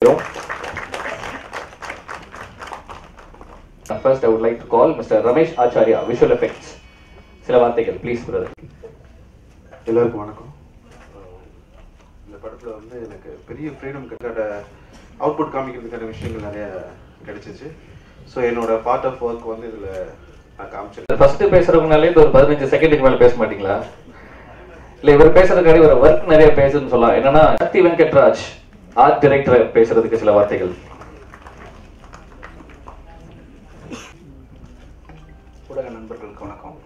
First, I would like to call Mr. Ramesh Acharya, Visual Effects. சில வார்த்தைகள் please brother எல்லாருக்கும் வணக்கம் அஹ் இந்த படத்தில் வந்து எனக்கு பெரிய ஃப்ரீடம் கிடைக்காத அவுட்புட் காமிக்கிறதுக்கான விஷயங்கள் நிறைய கிடைச்சிச்சு ஸோ என்னோட பார்ட் ஆஃப் ஒர்க் வந்து இதில் நான் காமிச்சிருக்கேன் ஃபர்ஸ்ட் பேசுறவங்கனாலே இந்த ஒரு பதினஞ்சு செகண்டுக்கு மேல பேச மாட்டீங்களா இல்ல இவர் பேசுறதுக்காக ஒரு ஒர்க் நிறைய பேசுன்னு சொல்லலாம் என்னன்னா சக்தி வெங்கட்ராஜ் ஆர்ட் டைரக்டர் பேசுறதுக்கு சில வார்த்தைகள் ஊடக நண்பர்களுக்கு வணக்கம்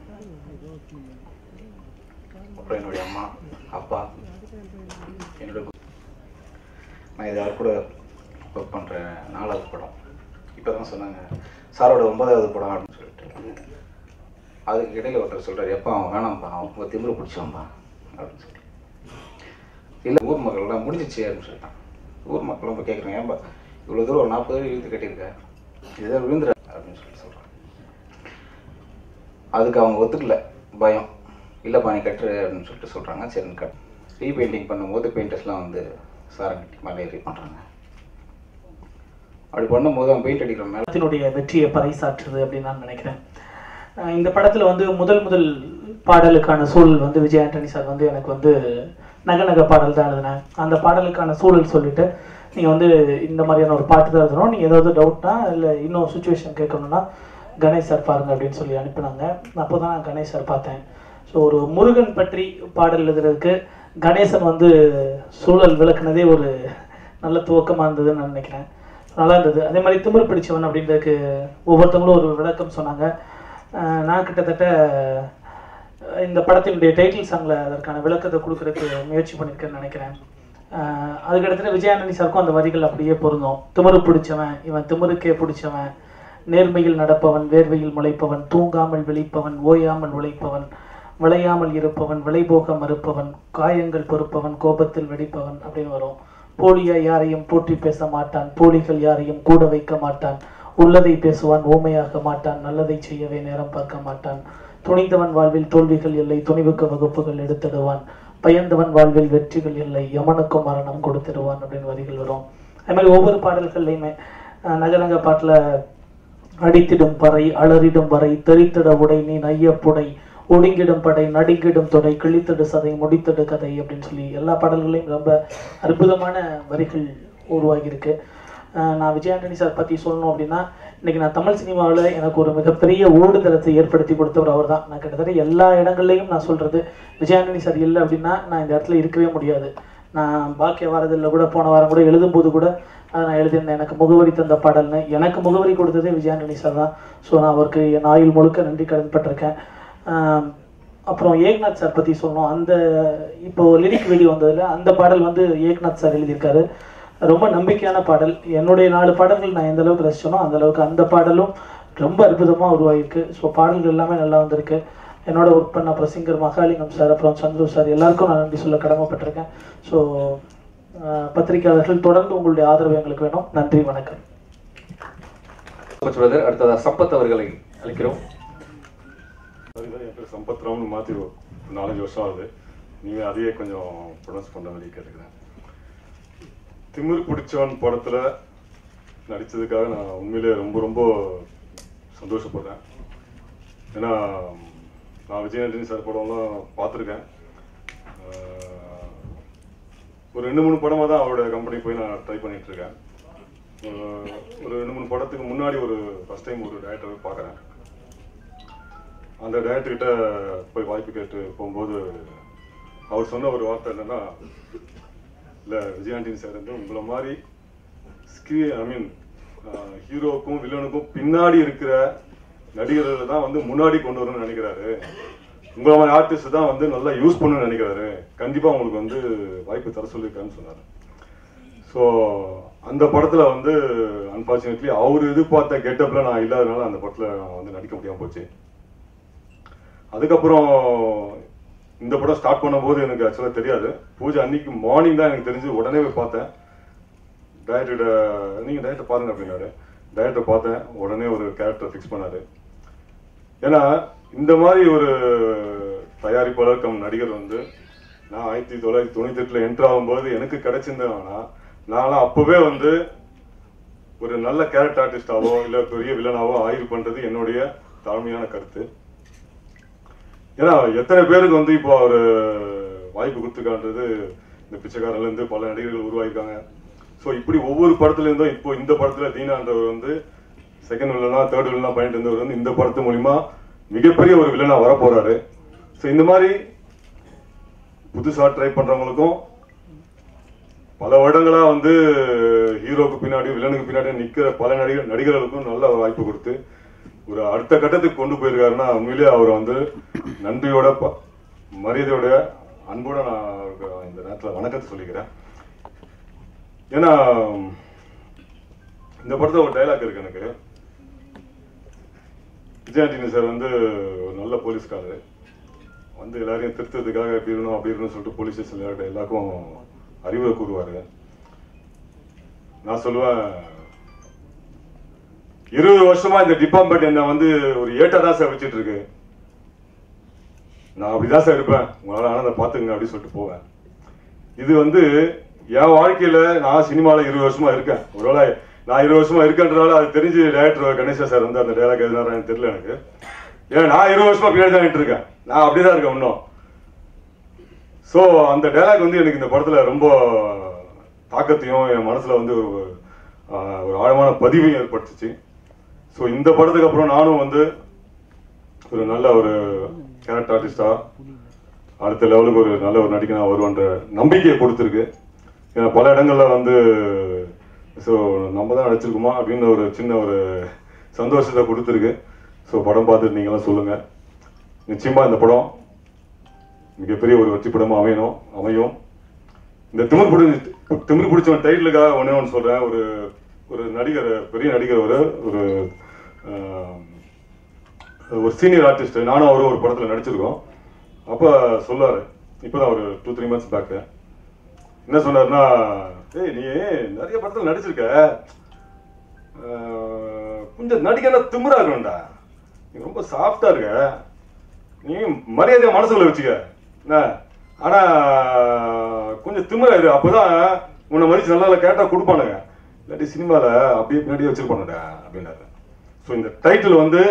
அப்புறம் என்னுடைய அம்மா அப்பா என்னோட கு- நான் இது அவர் கூட ஒர்க் பண்ணுற நாலாவது படம் இப்போ தான் சொன்னாங்க சாரோட ஒன்பதாவது படம் அப்படின்னு சொல்லிட்டு அதுக்கு இடையில ஒருத்தர் சொல்கிறார் எப்போ அவன் வேணாம்ப்பா அவன் உங்கள் திமிரு பிடிச்சவன்பா அப்படின்னு சொல்லி இல்லை ஊர் மக்கள்லாம் முடிஞ்சிச்சு அப்படின்னு சொல்லிட்டான் ஊர் மக்கள்லாம் இப்போ கேட்குறாங்க ஏன்பா இவ்வளோ தூரம் ஒரு நாற்பது பேர் இழுத்து கட்டியிருக்க இதுதான் விழுந்துற அப்படின்னு சொல்லி சொல்கிறான் அதுக்கு அவங்க ஒத்துக்கல பயம் இல்லைப்பா நீ கட்டுரு அப்படின்னு சொல்லிட்டு சொல்கிறாங்க சரி கட் ரீபெயிண்டிங் பண்ணும்போது பெயிண்டர்ஸ்லாம் வந்து சாரங்கட்டி மேலே ஏறி பண்ணுறாங்க அப்படி பண்ணும்போது அவன் பெயிண்ட் அடிக்கிற மேலே படத்தினுடைய வெற்றியை பறைசாற்றுது அப்படின்னு நான் நினைக்கிறேன் அஹ் இந்த படத்துல வந்து முதல் முதல் பாடலுக்கான சூழல் வந்து விஜய் ஆண்டனி சார் வந்து எனக்கு வந்து நக நக பாடல் தான் எழுதினேன் அந்த பாடலுக்கான சூழல் சொல்லிட்டு நீங்க வந்து இந்த மாதிரியான ஒரு பாட்டு தான் எழுதணும் நீங்க ஏதாவது டவுட்னா இல்லை இன்னும் சுச்சுவேஷன் கேட்கணும்னா கணேஷ் சார் பாருங்க அப்படின்னு சொல்லி அனுப்பினாங்க அப்போ தான் நான் கணேஷ் சார் பார்த்தேன் ஸோ ஒரு முருகன் பற்றி பாடல் எழுதுறதுக்கு கணேசன் வந்து சூழல் விளக்குனதே ஒரு நல்ல துவக்கமாக இருந்ததுன்னு நான் நினைக்கிறேன் நல்லா இருந்தது அதே மாதிரி திமிர் பிடிச்சவன் அப்படின்றதுக்கு ஒவ்வொருத்தவங்களும் ஒரு விளக்கம் சொன்னாங்க அஹ் நான் கிட்டத்தட்ட அஹ் இந்த படத்தினுடைய டைட்டில் சாங்ல அதற்கான விளக்கத்தை கொடுக்கறதுக்கு முயற்சி பண்ணியிருக்கேன்னு நினைக்கிறேன் அஹ் அதுக்கடுத்து விஜயானந்தி சாருக்கும் அந்த வரிகள் அப்படியே பொருந்தும் திமிரு பிடிச்சவன் இவன் திமிருக்கே பிடிச்சவன் நேர்மையில் நடப்பவன் வேர்வையில் முளைப்பவன் தூங்காமல் விழிப்பவன் ஓயாமல் உழைப்பவன் விளையாமல் இருப்பவன் விளைபோக மறுப்பவன் காயங்கள் பொறுப்பவன் கோபத்தில் வெடிப்பவன் அப்படின்னு வரும் போலியா யாரையும் போற்றி பேச மாட்டான் போலிகள் யாரையும் கூட வைக்க மாட்டான் உள்ளதை பேசுவான் ஊமையாக மாட்டான் நல்லதை செய்யவே நேரம் பார்க்க மாட்டான் துணிந்தவன் வாழ்வில் தோல்விகள் இல்லை துணிவுக்கு வகுப்புகள் எடுத்திடுவான் பயந்தவன் வாழ்வில் வெற்றிகள் இல்லை யமனுக்கும் மரணம் கொடுத்திடுவான் அப்படின்னு வரிகள் வரும் அது மாதிரி ஒவ்வொரு பாடல்கள்லையுமே அஹ் நகநக பாட்டுல அடித்திடும் பறை அலறிடும் வரை தெரித்திட உடை நீ நையப்புடை ஒடுங்கிடும் படை நடுங்கிடும் தொடை கிழித்திடு சதை முடித்திடு கதை அப்படின்னு சொல்லி எல்லா பாடல்களையும் ரொம்ப அற்புதமான வரிகள் உருவாகியிருக்கு அஹ் நான் விஜயாண்டனி சார் பற்றி சொல்லணும் அப்படின்னா இன்னைக்கு நான் தமிழ் சினிமாவில் எனக்கு ஒரு மிகப்பெரிய ஓடுதளத்தை ஏற்படுத்தி கொடுத்தவர் அவர் தான் நான் கிட்டத்தட்ட எல்லா இடங்கள்லையும் நான் சொல்றது விஜயாண்டனி சார் இல்லை அப்படின்னா நான் இந்த இடத்துல இருக்கவே முடியாது நான் பாக்கிய வாரதில் கூட போன வாரம் கூட எழுதும்போது கூட அதை நான் எழுதியிருந்தேன் எனக்கு முகவரி தந்த பாடல்னு எனக்கு முகவரி கொடுத்ததே விஜயாண்டனி சார் தான் ஸோ நான் அவருக்கு என் ஆயுள் முழுக்க நன்றி கடன் பட்டிருக்கேன் ஆம், அப்புறம் ஏக்நாத் சார் பற்றி சொன்னோம் அந்த இப்போ லிரிக் வீடியோ வந்ததுல அந்த பாடல் வந்து ஏக்நாத் சார் எழுதியிருக்காரு ரொம்ப நம்பிக்கையான பாடல் என்னுடைய நாலு பாடல்கள் நான் எந்த அளவுக்கு ரசிச்சனோ அந்த அளவுக்கு அந்த பாடலும் ரொம்ப அற்புதமாக உருவாகிருக்கு ஸோ பாடல்கள் எல்லாமே நல்லா வந்திருக்கு என்னோட ஒர்க் பண்ண அப்புறம் சிங்கர் மகாலிங்கம் சார் அப்புறம் சந்துரு சார் எல்லாருக்கும் நான் நன்றி சொல்ல கடமைப்பட்டிருக்கேன் ஸோ பத்திரிகையாளர்கள் தொடர்ந்து உங்களுடைய ஆதரவு எங்களுக்கு வேணும் நன்றி வணக்கம் பிரதர் அடுத்ததா சம்பத் அவர்களை அழைக்கிறோம் அதுதான் என் பேர் சம்பத் ராம்னு மாற்றிடுவோம் நாலஞ்சு வருஷம் ஆகுது நீங்கள் அதையே கொஞ்சம் ப்ரொனவுன்ஸ் பண்ண மாதிரி கேட்டுக்கிறேன் திமிர் பிடிச்சவன் படத்தில் நடித்ததுக்காக நான் உண்மையிலே ரொம்ப ரொம்ப சந்தோஷப்படுறேன் ஏன்னா நான் விஜயாண்டனி சார் படம்லாம் பார்த்துருக்கேன் ஆஹ், ஒரு ரெண்டு மூணு படமாக தான் அவரோட கம்பெனி போய் நான் ட்ரை பண்ணிட்டு இருக்கேன் ஆஹ், ஒரு ரெண்டு மூணு படத்துக்கு முன்னாடி ஒரு ஃபஸ்ட் டைம் ஒரு டேரக்டர் பார்க்குறேன் அந்த டேரக்டர் கிட்ட போய் வாய்ப்பு கேட்டு போகும்போது அவர் சொன்ன ஒரு வார்த்தை என்னன்னா இல்லை விஜயாண்டினி சார் வந்து உங்களை மாதிரி ஸ்க்ரீ ஐ மீன் ஹீரோவுக்கும் வில்லனுக்கும் பின்னாடி இருக்கிற நடிகர்கள் தான் வந்து முன்னாடி கொண்டு வரணும்னு நினைக்கிறாரு உங்களை மாதிரி ஆர்டிஸ்ட் தான் வந்து நல்லா யூஸ் பண்ணணும்னு நினைக்கிறாரு கண்டிப்பாக உங்களுக்கு வந்து வாய்ப்பு தர சொல்லியிருக்காருன்னு சொன்னார் ஸோ அந்த படத்தில் வந்து அன்பார்ச்சுனேட்லி அவர் எதிர்பார்த்த கெட்டப்பில் நான் இல்லாதனால அந்த படத்தில் நான் வந்து நடிக்க முடியாமல் போச்சு அதுக்கப்புறம் இந்த படம் ஸ்டார்ட் பண்ணும்போது எனக்கு ஆக்சுவலாக தெரியாது பூஜை அன்னைக்கு மார்னிங் தான் எனக்கு தெரிஞ்சு உடனே போய் பார்த்தேன் டேரக்டர்கிட்ட நீங்கள் டேரக்டர் பாருங்க அப்படின்னாரு டேரக்டர் பார்த்தேன் உடனே ஒரு கேரக்டர் ஃபிக்ஸ் பண்ணாரு ஏன்னா இந்த மாதிரி ஒரு தயாரிப்பாளர் கம் நடிகர் வந்து நான் ஆயிரத்தி தொள்ளாயிரத்தி தொண்ணூத்தி எட்டுல என்ட்ரு ஆகும்போது எனக்கு கிடைச்சிருந்தேன்னா நான்லாம் அப்பவே வந்து ஒரு நல்ல கேரக்டர் ஆர்டிஸ்டாவோ இல்ல பெரிய வில்லனாவோ ஆய்வு பண்றது என்னுடைய தாழ்மையான கருத்து ஏன்னா எத்தனை பேருக்கு வந்து இப்போ ஒரு வாய்ப்பு கொடுத்துருக்கான்றது இந்த பிச்சைக்காரன்ல இருந்து பல நடிகர்கள் உருவாயிருக்காங்க ஸோ இப்படி ஒவ்வொரு படத்துல இருந்தும் இப்போ இந்த படத்துல தீனான்றவர் வந்து செகண்ட் வில்லனா தேர்ட் வில்லனா பண்ணிட்டு இருந்தவர் வந்து இந்த படத்து மூலியமா மிகப்பெரிய ஒரு வில்லனா வர போறாரு ஸோ இந்த மாதிரி புதுசா ட்ரை பண்றவங்களுக்கும் பல வருடங்களா வந்து ஹீரோக்கு பின்னாடி வில்லனுக்கு பின்னாடி நிக்கிற பல நடிகர் நடிகர்களுக்கும் நல்ல வாய்ப்பு கொடுத்து ஒரு அடுத்த கட்டத்துக்கு கொண்டு போயிருக்காருன்னா உண்மையிலேயே அவர் வந்து நன்றியோட ப- மரியாதையோட அன்போட நான் அவருக்கு இந்த நேரத்தில் வணக்கத்தை சொல்லிக்கிறேன் ஏன்னா இந்த படத்துல ஒரு டைலாக் இருக்கு எனக்கு விஜயாண்டினி சார் வந்து ஒரு நல்ல போலீஸ்காரர் வந்து எல்லாரையும் திருத்ததுக்காக இப்படி இருக்கணும் அப்படி இருக்கணும்னு சொல்லிட்டு போலீஸ் ஸ்டேஷன்ல எல்லாருக்கும் அறிவுரை கூறுவாரு நான் சொல்லுவேன் இருபது வருஷமா இந்த டிபார்ட்மெண்ட் என்ன வந்து ஒரு ஏட்டா தான் சார் வச்சுட்டு இருக்கு நான் அப்படிதான் சார் இருப்பேன் உங்களால ஆனந்த பாத்துங்க அப்படின்னு சொல்லிட்டு போவேன் இது வந்து என் வாழ்க்கையில நான் சினிமால இருபது வருஷமா இருக்கேன் ஒருவேளை நான் இருபது வருஷமா இருக்கேன்றதால அது தெரிஞ்சு டேரக்டர் கணேசா சார் வந்து அந்த டைலாக் எழுதினாரான்னு தெரியல எனக்கு ஏன்னா நான் இருபது வருஷமா பின்னாடி தான் நின்னுட்டு இருக்கேன் நான் அப்படிதான் இருக்கேன் இன்னும் ஸோ அந்த டைலாக் வந்து எனக்கு இந்த படத்துல ரொம்ப தாக்கத்தையும் என் மனசுல வந்து ஒரு ஆஹ், ஒரு ஆழமான பதிவையும் ஏற்படுத்துச்சு ஸோ இந்த படத்துக்கு அப்புறம் நானும் வந்து ஒரு நல்ல ஒரு கேரக்டர் ஆர்டிஸ்டா அடுத்த லெவலுக்கு ஒரு நல்ல ஒரு நடிகனா வருவன்ற நம்பிக்கையை கொடுத்துருக்கு ஏன்னா பல இடங்கள்ல வந்து ஸோ நம்ம தான் நடிச்சிருக்கோமா அப்படின்னு ஒரு சின்ன ஒரு சந்தோஷத்தை கொடுத்துருக்கு ஸோ படம் பார்த்துட்டு நீங்களாம் சொல்லுங்க நிச்சயமா இந்த படம் மிகப்பெரிய ஒரு வெற்றி படமா அமையணும் அமையும் இந்த திமிர் பிடி திமிர் பிடிச்சவன் டைட்டிலுக்காக ஒண்ணே ஒன்று சொல்றேன் ஒரு ஒரு நடிகர் பெரிய நடிகர் ஒரு ஒரு ஆஹ், ஒரு சீனியர் ஆர்டிஸ்ட் நானும் அவரும் ஒரு படத்துல நடிச்சிருக்கோம் அப்ப சொல்லாரு இப்பதான் ஒரு டூ த்ரீ மந்த்ஸ் பேக் என்ன சொன்னாருன்னா ஏய் நீ நிறைய படத்துல நடிச்சிருக்க ஆஹ், கொஞ்சம் நடிகனா திமிரா இருக்கணும்டா நீ ரொம்ப சாஃப்டா இருக்க நீ மரியாதையை மனசுக்குள்ள வச்சுக்க என்ன ஆனா கொஞ்சம் திமிரா இரு அப்பதான் உன்னை மதிச்சு நல்லா நல்லா கேட்டா கொடுப்பானுங்க இல்லாட்டி சினிமால அப்படியே பின்னாடியே வச்சிருப்பானுடா அப்படின்னாரு ஸோ இந்த டைட்டில் வந்து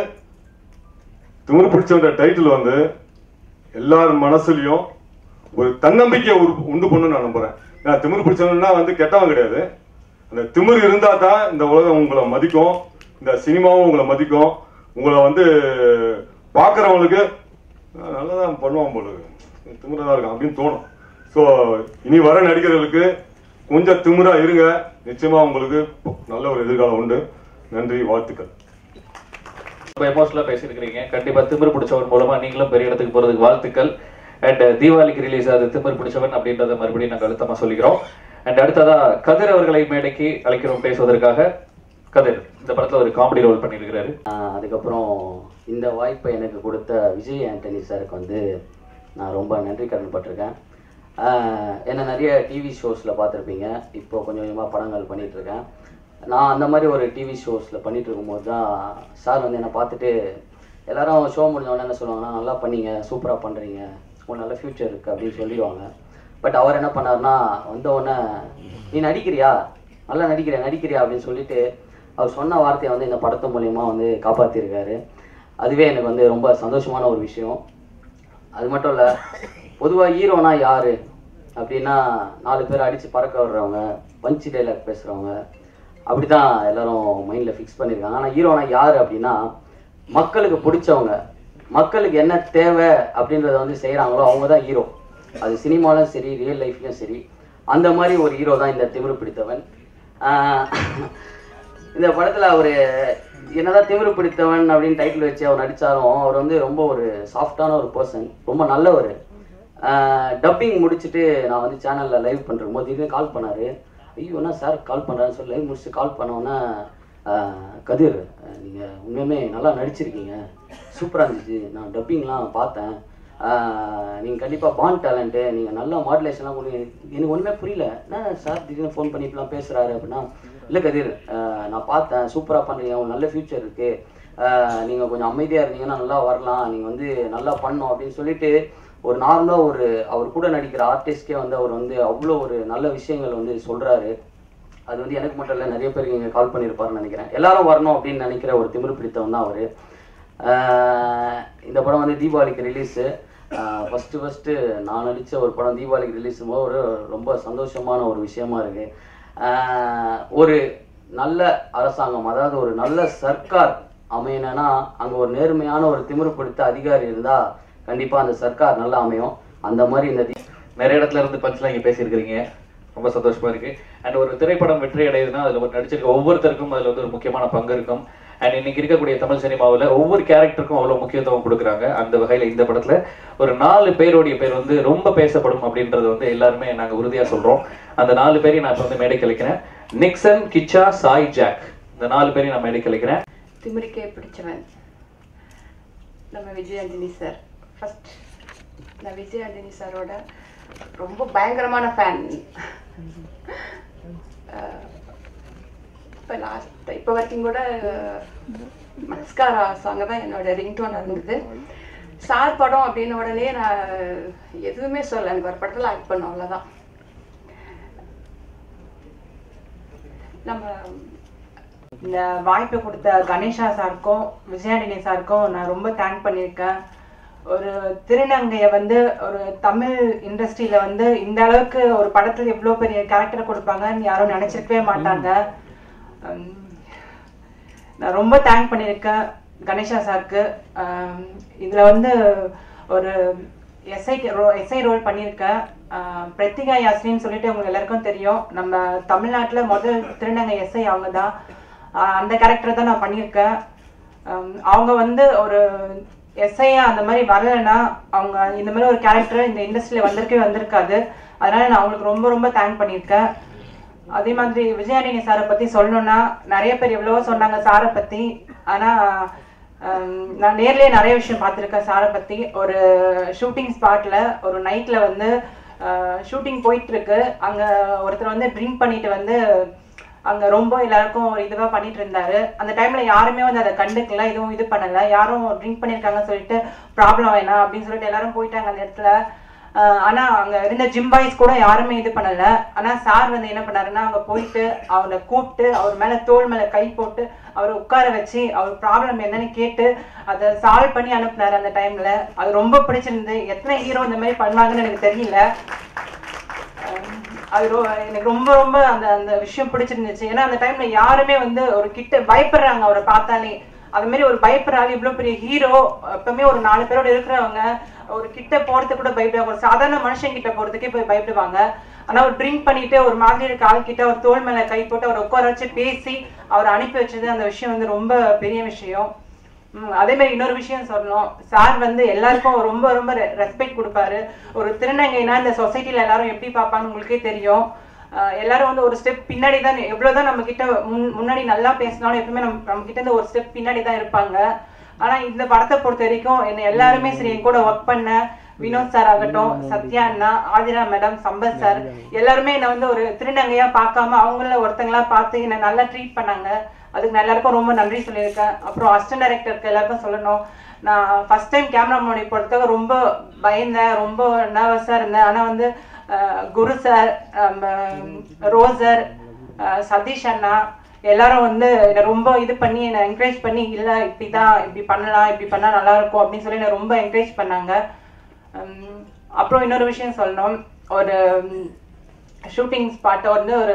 திமிரு பிடிச்சவன்ற டைட்டில் வந்து எல்லார் மனசுலயும் ஒரு தன்னம்பிக்கையை உரு- உண்டு பண்ணு நான் நம்புறேன் நான் திமிரு பிடிச்சவன்னா வந்து கெட்டவன் கிடையாது அந்த திமிரு இருந்தா தான் இந்த உலகம் உங்களை மதிக்கும் இந்த சினிமாவும் உங்களை மதிக்கும் உங்களை வந்து பாக்குறவங்களுக்கு "ஆஹ், நல்லதான் பண்ணுவான் போல இருக்கு. திமிரா தான் இருக்கான் அப்படின்னு தோணும் ஸோ இனி வர நடிகர்களுக்கு கொஞ்சம் திமிரா இருங்க நிச்சயமா உங்களுக்கு நல்ல ஒரு எதிர்காலம் உண்டு நன்றி வாழ்த்துக்கள் ரொம்ப எமோஷனலா பேசியிருக்கிறீங்க கண்டிப்பா திமிர் பிடிச்சவன் மூலமா நீங்களும் பெரிய இடத்துக்கு போறதுக்கு வாழ்த்துக்கள் அண்ட் தீபாவளிக்கு ரிலீஸ் ஆகுது திமிர் பிடிச்சவன் அப்படின்றத மறுபடியும் நாங்க அழுத்தமா சொல்லிக்கிறோம் அண்ட் அடுத்ததா கதிர் அவர்களை மேடைக்கு அழைக்கிறோம் பேசுவதற்காக கதிர் இந்த படத்துல ஒரு காமெடி ரோல் பண்ணியிருக்கிறாரு ஆஹ் அதுக்கப்புறம் இந்த வாய்ப்பை எனக்கு கொடுத்த விஜய் ஆண்டனி சாருக்கு வந்து நான் ரொம்ப நன்றி கடன்பட்டிருக்கேன் ஆஹ் என்ன நிறைய டிவி ஷோஸில் பார்த்துருப்பீங்க இப்போ கொஞ்சம் கொஞ்சமாக படங்கள் பண்ணிட்டு இருக்கேன் நான் அந்த மாதிரி ஒரு டிவி ஷோஸில் பண்ணிட்டு இருக்கும்போது தான் சார் வந்து என்னை பார்த்துட்டு எல்லாரும் ஷோ முடிஞ்ச உடனே என்ன சொல்லுவாங்கன்னா நல்லா பண்ணீங்க சூப்பராக பண்ணுறீங்க ஒரு நல்ல ஃப்யூச்சர் இருக்குது அப்படின்னு சொல்லிடுவாங்க பட் அவர் என்ன பண்ணாருன்னா வந்த உடனே நீ நடிக்கிறியா நல்லா நடிக்கிறியா நடிக்கிறியா அப்படின்னு சொல்லிட்டு அவர் சொன்ன வார்த்தையை வந்து இந்த படத்து மூலியமா வந்து காப்பாற்றிருக்காரு அதுவே எனக்கு வந்து ரொம்ப சந்தோஷமான ஒரு விஷயம் அது மட்டும் இல்லை பொதுவாக ஹீரோனா யாரு அப்படின்னா நாலு பேர் அடித்து பறக்க விடுறவங்க பஞ்சு டைலாக் பேசுகிறவங்க அப்படி தான் எல்லாரும் மைண்டில் ஃபிக்ஸ் பண்ணியிருக்காங்க ஆனால் ஹீரோனா யார் அப்படின்னா மக்களுக்கு பிடிச்சவங்க மக்களுக்கு என்ன தேவை அப்படின்றத வந்து செய்கிறாங்களோ அவங்க தான் ஹீரோ அது சினிமாலும் சரி ரியல் லைஃப்லையும் சரி அந்த மாதிரி ஒரு ஹீரோ தான் இந்த திமிரு பிடித்தவன் ஆஹ் இந்த படத்தில் அவர் என்னதான் திமிரு பிடித்தவன் அப்படின்னு டைட்டில் வச்சு அவர் நடித்தாலும் அவர் வந்து ரொம்ப ஒரு சாஃப்டான ஒரு பர்சன் ரொம்ப நல்லவர் டப்பிங் முடிச்சுட்டு நான் வந்து சேனலில் லைவ் பண்ணுறோம் போது திடீர்னு கால் பண்ணார் ஐயோ என்ன சார் கால் பண்ணுறான்னு சொல்லி லைவ் முடிச்சுட்டு கால் பண்ணோன்னே கதிர் நீங்கள் உண்மையுமே நல்லா நடிச்சிருக்கீங்க சூப்பராக இருந்துச்சு நான் டப்பிங்லாம் பார்த்தேன் நீங்கள் கண்டிப்பாக பாண்ட் டேலண்ட்டு நீங்கள் நல்லா மாடுலேஷன்லாம் கொடுங்க எனக்கு ஒன்றுமே புரியல என்ன சார் திடீர்னு ஃபோன் பண்ணி இப்படிலாம் பேசுகிறாரு அப்படின்னா இல்லை கதிர் ஆஹ் நான் பார்த்தேன் சூப்பராக பண்ணுறீங்க ஒரு நல்ல ஃப்யூச்சர் இருக்குது நீங்கள் கொஞ்சம் அமைதியாக இருந்தீங்கன்னா நல்லா வரலாம் நீங்கள் வந்து நல்லா பண்ணணும் அப்படின்னு சொல்லிட்டு ஒரு நார்மலாக ஒரு அவர் கூட நடிக்கிற ஆர்டிஸ்ட்கே வந்து அவர் வந்து அவ்வளோ ஒரு நல்ல விஷயங்கள் வந்து சொல்கிறாரு அது வந்து எனக்கு மட்டும் இல்லை நிறைய பேருக்கு இங்கே கால் பண்ணியிருப்பாருன்னு நினைக்கிறேன் எல்லாரும் வரணும் அப்படின்னு நினைக்கிற ஒரு திமிரு பிடித்தவன் தான் அவர் இந்த படம் வந்து தீபாவளிக்கு ரிலீஸு ஃபஸ்ட்டு ஃபஸ்ட்டு நான் நடித்த ஒரு படம் தீபாவளிக்கு ரிலீஸ் போது ஒரு ரொம்ப சந்தோஷமான ஒரு விஷயமா இருக்கு ஆஹ் ஒரு நல்ல அரசாங்கம் அதாவது ஒரு நல்ல சர்க்கார் அமையணும்னா அங்கே ஒரு நேர்மையான ஒரு திமிரு பிடித்த அதிகாரி இருந்தால் கண்டிப்பாக அந்த சர்க்கார் நல்லா அமையும் அந்த மாதிரி இந்த தீ- நிறைய இடத்துல இருந்து பஞ்ச்லாம் இங்க பேசியிருக்கிறீங்க ரொம்ப சந்தோஷமா இருக்கு அண்ட் ஒரு திரைப்படம் வெற்றி அடையுதுன்னா அதுல ஒரு நடிச்சிருக்க ஒவ்வொருத்தருக்கும் அதுல வந்து ஒரு முக்கியமான பங்கு இருக்கும் அண்ட் இன்னைக்கு இருக்கக்கூடிய தமிழ் சினிமாவுல ஒவ்வொரு கேரக்டருக்கும் அவ்வளவு முக்கியத்துவம் கொடுக்குறாங்க அந்த வகையில இந்த படத்துல ஒரு நாலு பேருடைய பேர் வந்து ரொம்ப பேசப்படும் அப்படின்றது வந்து எல்லாருமே நாங்க உறுதியா சொல்றோம் அந்த நாலு பேரையும் நான் இப்ப வந்து மேடை கழிக்கிறேன் நிக்சன் கிச்சா சாய் ஜாக் இந்த நாலு பேரையும் நான் மேடை கழிக்கிறேன் திமிருக்கே பிடிச்சவன் நம்ம விஜய் ஆண்டனி சார் ஃபர்ஸ்ட் நான் விஜய் ஆண்டனி சாரோட ரொம்ப பயங்கரமான ஃபேன் இப்போ லாஸ்ட் இப்போ வரைக்கும் கூட மஸ்காரா சாங் தான் என்னோட ரிங்டோன் இருந்தது சார் படம் அப்படின்ன உடனே நான் எதுவுமே சொல்ல எனக்கு ஒரு படத்தில் ஆக்ட் பண்ண அவ்வளோதான் நம்ம இந்த வாய்ப்பு கொடுத்த கணேஷா சாருக்கும் விஜயாண்டினி சாருக்கும் நான் ரொம்ப தேங்க் பண்ணியிருக்கேன் ஒரு திருநங்கைய வந்து ஒரு தமிழ் இண்டஸ்ட்ரியில வந்து இந்த அளவுக்கு ஒரு படத்துல இவ்வளோ பெரிய கேரக்டர் கொடுப்பாங்கன்னு யாரும் நினைச்சிருக்கவே மாட்டாங்க உம், நான் ரொம்ப தேங்க் பண்ணியிருக்கேன் கணேஷா சாருக்கு ஆம், இதுல வந்து ஒரு எஸ்ஐ ரோ எஸ்ஐ ரோல் பண்ணியிருக்கேன் ஆஹ் பிரத்திகா யாஸ்மின்னு சொல்லிட்டு உங்களுக்கு எல்லாருக்கும் தெரியும் நம்ம தமிழ்நாட்டுல முதல் திருநங்கை எஸ்ஐ அவங்க தான் அந்த கேரக்டர் தான் நான் பண்ணியிருக்கேன் ஆம், அவங்க வந்து ஒரு எஸ்ஐயா அந்த மாதிரி வரலைன்னா அவங்க இந்த மாதிரி ஒரு கேரக்டர் இந்த இண்டஸ்ட்ரியில வந்திருக்கவே வந்திருக்காது அதனால நான் அவங்களுக்கு ரொம்ப ரொம்ப தேங்க் பண்ணியிருக்கேன் அதே மாதிரி விஜயாண்டினி சாரை பத்தி சொல்லணும்னா நிறைய பேர் எவ்வளவோ சொன்னாங்க சாரை பத்தி ஆனா ஹம், நான் நேர்லயே நிறைய விஷயம் பார்த்திருக்கேன் சாரை பத்தி ஒரு ஷூட்டிங் ஸ்பாட்ல ஒரு நைட்ல வந்து ஷூட்டிங் போயிட்டு இருக்கு அங்க ஒருத்தர் வந்து ட்ரிங்க் பண்ணிட்டு வந்து அங்க ரொம்ப எல்லாருக்கும் ஒரு இதுவா பண்ணிட்டு இருந்தாரு அந்த டைம்ல யாருமே வந்து அதை கண்டுக்கல எதுவும் இது பண்ணல யாரும் ட்ரிங்க் பண்ணிருக்காங்கன்னு சொல்லிட்டு ப்ராப்ளம் வேணாம் அப்படின்னு சொல்லிட்டு எல்லாரும் போயிட்டாங்க அந்த இடத்துல ஆஹ் ஆனா அங்க இருந்த ஜிம் பாய்ஸ் கூட யாருமே இது பண்ணல ஆனா சார் வந்து என்ன பண்ணாருன்னா அங்க போயிட்டு அவரை கூப்பிட்டு அவர் மேல தோள் மேல கை போட்டு அவரை உட்கார வச்சு அவர் ப்ராப்ளம் என்னன்னு கேட்டு அதை சால்வ் பண்ணி அனுப்புனாரு அந்த டைம்ல அது ரொம்ப பிடிச்சிருந்து எத்தனை ஹீரோ இந்த மாதிரி பண்ணுவாங்கன்னு எனக்கு தெரியல அஹ் அது ரொ- எனக்கு ரொம்ப ரொம்ப அந்த அந்த விஷயம் பிடிச்சிருந்துச்சு ஏன்னா அந்த டைம்ல யாருமே வந்து ஒரு கிட்ட பயப்படுறாங்க அவரை பார்த்தாலே அது மாதிரி ஒரு பயப்படுற ஆள் இவ்வளவு பெரிய ஹீரோ எப்பவுமே ஒரு நாலு பேரோட இருக்கிறவங்க ஒரு கிட்ட போறதுக்கு கூட பயப்படுவாங்க ஒரு சாதாரண மனுஷன் கிட்ட போறதுக்கே போய் பயப்படுவாங்க ஆனா ஒரு ட்ரிங்க் பண்ணிட்டு ஒரு மாதிரி இருக்க ஆள் கிட்ட ஒரு தோள் மேல கை போட்டு அவரை உட்கார வச்சு பேசி அவரை அனுப்பி வச்சது அந்த விஷயம் வந்து ரொம்ப பெரிய விஷயம் ம், அதே மாதிரி இன்னொரு விஷயம் சொல்லணும் சார் வந்து எல்லாருக்கும் ரொம்ப ரொம்ப ரெஸ்பெக்ட் கொடுப்பாரு ஒரு திருநங்கைனா இந்த சொசைட்டில எல்லாரும் எப்படி பார்ப்பான்னு உங்களுக்கே தெரியும் அஹ் எல்லாரும் வந்து ஒரு ஸ்டெப் பின்னாடி தான் எவ்வளவுதான் நம்ம கிட்ட முன்- முன்னாடி நல்லா பேசினாலும் எப்பவுமே நம்ம நம்ம கிட்ட இருந்து ஒரு ஸ்டெப் பின்னாடி தான் இருப்பாங்க ஆனா இந்த படத்தை பொறுத்த வரைக்கும் என்ன எல்லாருமே சரி என் கூட ஒர்க் பண்ண வினோத் சார் ஆகட்டும் சத்யா அண்ணா ஆதிரா மேடம் சம்பத் சார் எல்லாருமே என்னை வந்து ஒரு திருநங்கையா பார்க்காம அவங்கள ஒருத்தங்களா பார்த்து என்னை நல்லா ட்ரீட் பண்ணாங்க அதுக்கு நான் எல்லாருக்கும் ரொம்ப நன்றி சொல்லியிருக்கேன் அப்புறம் அசிஸ்டன்ட் டைரக்டருக்கு எல்லாருக்கும் சொல்லணும் நான் ஃபர்ஸ்ட் டைம் கேமரா முன்னாடி போகிறதுக்காக ரொம்ப பயந்தேன் ரொம்ப நர்வஸாக இருந்தேன் ஆனால் வந்து அஹ், குரு சார் ரோசர் அஹ், சதீஷ் அண்ணா எல்லாரும் வந்து என்னை ரொம்ப இது பண்ணி என்னை என்கரேஜ் பண்ணி இல்லை இப்படிதான் இப்படி பண்ணலாம் இப்படி பண்ணா நல்லா இருக்கும் அப்படின்னு சொல்லி என்னை ரொம்ப என்கரேஜ் பண்ணாங்க உம், அப்புறம் இன்னொரு விஷயம் சொல்லணும் ஒரு ஷூட்டிங் ஸ்பாட்டை வந்து ஒரு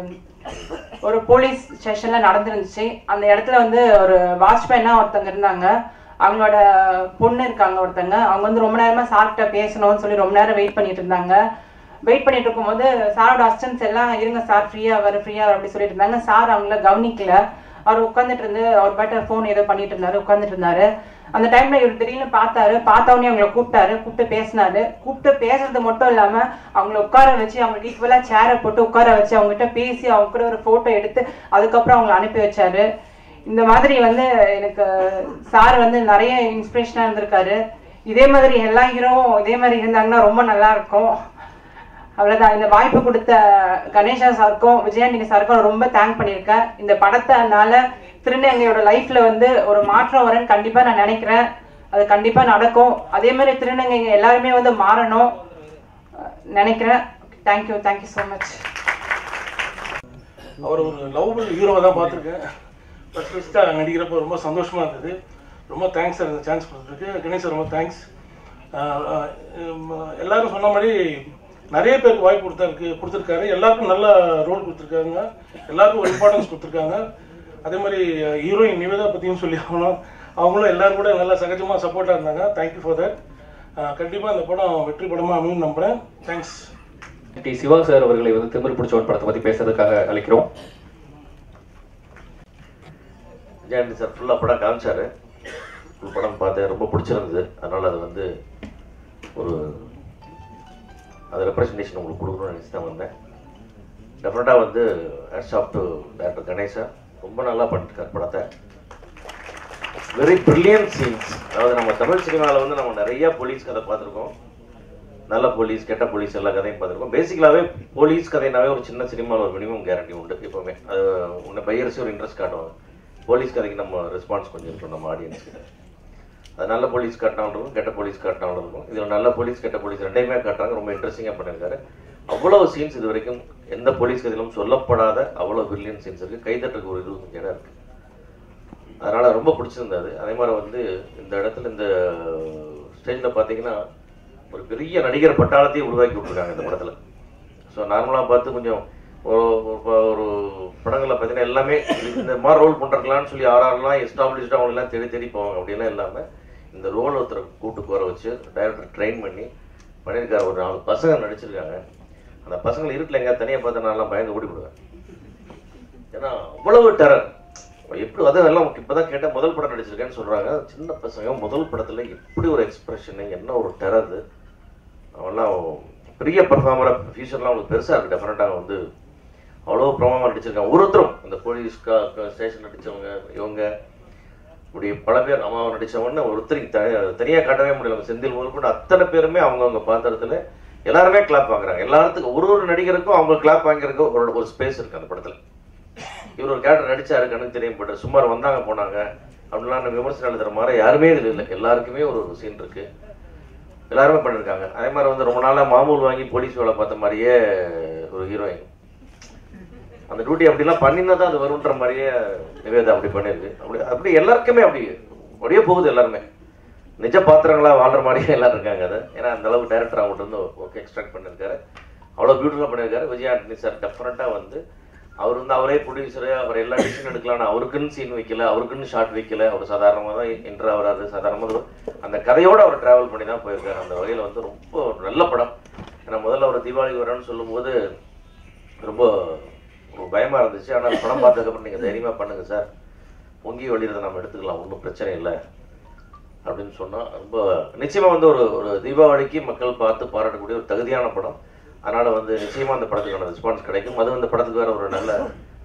ஒரு போலீஸ் ஸ்டேஷன்ல நடந்துருந்துச்சு அந்த இடத்துல வந்து ஒரு வாட்ச்மேனா ஒருத்தங்க இருந்தாங்க அவங்களோட பொண்ணு இருக்காங்க ஒருத்தங்க அவங்க வந்து ரொம்ப நேரமா சார்கிட்ட பேசணும்னு சொல்லி ரொம்ப நேரம் வெயிட் பண்ணிட்டு இருந்தாங்க வெயிட் பண்ணிட்டு இருக்கும்போது சாரோட அசிஸ்டன்ஸ் எல்லாம் இருங்க சார் ஃப்ரீயா வர ஃப்ரீயா வர அப்படி சொல்லிட்டு இருந்தாங்க சார் அவங்கள கவனிக்கல அவர் உட்காந்துட்டு இருந்து அவர் பாட்ட ஃபோன் ஏதோ பண்ணிட்டு இருந்தாரு உட்காந்துட்டு இருந்தாரு அந்த டைம்ல இவர் திடீர்னு பார்த்தாரு பார்த்த உடனே அவங்கள கூப்பிட்டாரு கூப்பிட்டு பேசினாரு கூப்பிட்டு பேசுறது மட்டும் இல்லாம அவங்கள உட்கார வச்சு அவங்களுக்கு ஈக்குவலா சேரை போட்டு உட்கார வச்சு அவங்க கிட்ட பேசி அவங்க கூட ஒரு போட்டோ எடுத்து அதுக்கப்புறம் அவங்களை அனுப்பி வச்சாரு இந்த மாதிரி வந்து எனக்கு சார் வந்து நிறைய இன்ஸ்பிரேஷனா இருந்திருக்காரு இதே மாதிரி எல்லா ஹீரோவும் இதே மாதிரி இருந்தாங்கன்னா ரொம்ப நல்லா இருக்கும் அவ்வளவுதான் இந்த வாய்ப்பு கொடுத்த கணேஷா சாருக்கும் விஜயாண்டினி சாருக்கும் நான் ரொம்ப தேங்க் பண்ணியிருக்கேன் இந்த படத்தினால திருநங்கையோட லைஃப்ல வந்து ஒரு மாற்றம் வரும்னு கண்டிப்பா நான் நினைக்கிறேன் அது கண்டிப்பா நடக்கும் அதே மாதிரி திருநங்கைங்க எல்லாருமே வந்து மாறணும் அஹ் நினைக்கிறேன் தேங்க்யூ தேங்க்யூ ஸோ மச் அவர் ஒரு லவ்வபிள் ஹீரோவாக தான் பார்த்துருக்கேன் ஃபஸ்ட் ஃபஸ்ட்டாக நடிக்கிறப்போ ரொம்ப சந்தோஷமாக இருந்தது ரொம்ப தேங்க்ஸ் சார் இந்த சான்ஸ் கொடுத்ததுக்கு கணேஷ் சார் ரொம்ப தேங்க்ஸ் எல்லாரும் சொன்ன மாதிரி நிறைய பேருக்கு வாய்ப்பு கொடுத்தாருக்கு கொடுத்துருக்காரு எல்லாருக்கும் நல்ல ரோல் கொடுத்துருக்காங்க எல்லாருக்கும் ஒரு இம்பார்ட்டன்ஸ் கொடுத்துருக்காங்க அதே மாதிரி ஹீரோயின் நிவேதா பற்றியும் சொல்லி ஆகணும் அவங்களும் எல்லாரும் கூட நல்லா சகஜமாக சப்போர்ட்டாக இருந்தாங்க தேங்க்யூ ஃபார் தட் கண்டிப்பாக இந்த படம் வெற்றி படமாக அமையும் நம்புகிறேன் தேங்க்ஸ் டி சிவா சார் அவர்களை வந்து திமிர் பிடிச்சவன் படத்தை பத்தி பேசுறதுக்காக அழைக்கிறோம் விஜயாண்டி சார் ஃபுல்லாக படம் காமிச்சாரு ஃபுல் படம் பார்த்தேன் ரொம்ப பிடிச்சிருந்தது அதனால் அது வந்து ஒரு அது ரெப்ரசன்டேஷன் உங்களுக்கு கொடுக்கணும்னு நினச்சி தான் வந்தேன் டெஃபினட்டாக வந்து hats off to director Ganesha ரொம்ப நல்லா பண்ணிருக்கார் படத்தை வெரி பிரில்லியன்ட் சீன்ஸ் அதாவது நம்ம தமிழ் சினிமாவில் வந்து நம்ம நிறைய போலீஸ் கதை பார்த்துருக்கோம் நல்ல போலீஸ் கெட்ட போலீஸ் எல்லா கதையும் பார்த்துருக்கோம் பேசிக்கலாகவே போலீஸ் கதைனாவே ஒரு சின்ன சினிமாவில் ஒரு மினிமம் கேரண்டி உண்டு எப்போவுமே அது உன்னை பையர்ஸி ஒரு இன்ட்ரெஸ்ட் காட்டுவாங்க போலீஸ் கதைக்கு நம்ம ரெஸ்பான்ஸ் கொஞ்சம் இருக்கும் நம்ம ஆடியன்ஸ்க்கு அது நல்ல போலீஸ் காட்டினாலும் இருக்கும் கெட்ட போலீஸ் காட்டினாலும் இருக்கும் இதில் நல்ல போலீஸ் கெட்ட போலீஸ் ரெண்டையுமே காட்டுறாங்க ரொம்ப இன்ட்ரெஸ்டிங்காக பண்ணியிருக்காரு அவ்வளவு சீன்ஸ் இது வரைக்கும் எந்த போலீஸ் கதையிலும் சொல்லப்படாத அவ்வளோ பில்லியன் சீன்ஸ் இருக்குது கைதட்டுக்கு ஒரு இருபத்தஞ்சு இடம் இருக்குது அதனால ரொம்ப பிடிச்சிருந்தது அதே மாதிரி வந்து இந்த இடத்துல இந்த ஸ்டேஜில் பார்த்தீங்கன்னா ஒரு பெரிய நடிகர் பட்டாளத்தையே உருவாக்கி விட்டுருக்காங்க இந்த படத்தில் ஸோ நார்மலாக பார்த்து கொஞ்சம் ஒரு ஒரு- ஒரு படங்களில் பார்த்தீங்கன்னா எல்லாமே இது- இந்த மாதிரி ரோல் பண்ணுறக்கலான்னு சொல்லி யாரெல்லாம் எஸ்டாப்ளிஷ்டாக அவங்களெல்லாம் தேடி தேடி போவாங்க அப்படிலாம் இல்லாமல் இந்த ரோல் ஒருத்தர் கூட்டு வர வச்சு டைரக்டர் ட்ரெயின் பண்ணி பண்ணியிருக்காரு ஒரு நாலு பசங்க நடிச்சிருக்காங்க அந்த பசங்களை இருட்டில் எங்கேயா தனியாக பார்த்து நான்லாம் பயந்து ஓடி விடுவேன் ஏன்னா அவ்வளவு டெரர் எப்படி அதான் எல்லாம் இப்பதான் கேட்டேன் முதல் படம் நடிச்சிருக்கேன்னு சொல்றாங்க சின்ன பசங்க முதல் படத்துல எப்படி ஒரு எக்ஸ்பிரஷன் என்ன ஒரு டெரர் அவன்லாம் பெரிய பர்ஃபார்மரா ஃபியூச்சர்லாம் அவங்களுக்கு பெருசா இருக்கு டெஃபினட்டாக வந்து அவ்வளோ பிரமாமா நடிச்சிருக்காங்க ஒருத்தரும் இந்த போலீஸ் ஸ்டேஷன் நடிச்சவங்க இவங்க இப்படி பல பேர் அம்மாவை நடிச்சவங்க ஒருத்தரையும் த- தனியா காட்டவே முடியல செந்தில் முதல் கொண்டு அத்தனை பேருமே அவங்கவுங்க பாத்திரத்துல எல்லாருமே கிளாப் வாங்குறாங்க எல்லாத்துக்கும் ஒரு ஒரு நடிகருக்கும் அவங்க கிளாப் வாங்குறதுக்கு ஒரு ஒரு ஸ்பேஸ் இருக்கு அந்த படத்துல இவர் ஒரு கேரக்டர் நடிச்சாரு கண்ணுக்கு தெரியும் பட் சுமார் வந்தாங்க போனாங்க அப்படிலாம் விமர்சனம் எழுதுற மாதிரி யாருமே இதுல இல்லை எல்லாருக்குமே ஒரு சீன் இருக்கு எல்லாருமே பண்ணிருக்காங்க அதே மாதிரி வந்து ரொம்ப நாளா மாமூல் வாங்கி போலீஸ் வேலை பார்த்த மாதிரியே ஒரு ஹீரோயின் அந்த டியூட்டி அப்படிலாம் பண்ணினா தான் அது வரும்ன்ற மாதிரியே நிவேதா அப்படி பண்ணிருக்கு அப்படி அப்படி எல்லாருக்குமே அப்படி அப்படியே போகுது எல்லாருமே நிஜ பாத்திரங்களா வாழ்ற மாதிரியே எல்லாரும் இருக்காங்க அது ஏன்னா அந்த அளவுக்கு டைரக்டர் அவங்கள்ட்ட இருந்து ஒர்க் எக்ஸ்ட்ராக்ட் பண்ணியிருக்காரு அவ்வளோ பியூட்டிஃபுல்லாக பண்ணியிருக்காரு விஜய் ஆண்டனி சார் டெஃபினட்டாக வந்து அவர் வந்து அவரே ப்ரொடியூசரு அவர் எல்லா டிசிஷன் எடுக்கலாம்னு அவருக்குன்னு சீன் வைக்கல அவருக்குன்னு ஷார்ட் வைக்கல அவர் சாதாரணமாக தான் என்ட்ரு ஆகிறாரு சாதாரணமாக அந்த கதையோட அவர் டிராவல் பண்ணி தான் போயிருக்காரு அந்த வகையில் வந்து ரொம்ப ஒரு நல்ல படம் ஏன்னா முதல்ல அவர் தீபாவளி வரேன்னு சொல்லும்போது ரொம்ப ஒரு பயமா இருந்துச்சு ஆனால் படம் பார்த்ததுக்கப்புறம் நீங்கள் தைரியமாக பண்ணுங்க சார் பொங்கி வழியிறதை நம்ம எடுத்துக்கலாம் ஒன்றும் பிரச்சனை இல்லை அப்படின்னு சொன்னா ரொம்ப நிச்சயமா வந்து ஒரு ஒரு தீபாவளிக்கு மக்கள் பார்த்து பாராட்டக்கூடிய ஒரு தகுதியான படம் அதனால வந்து நிச்சயமா அந்த படத்துக்கான ரெஸ்பான்ஸ் கிடைக்கும் அது இந்த படத்துக்கு வேற ஒரு நல்ல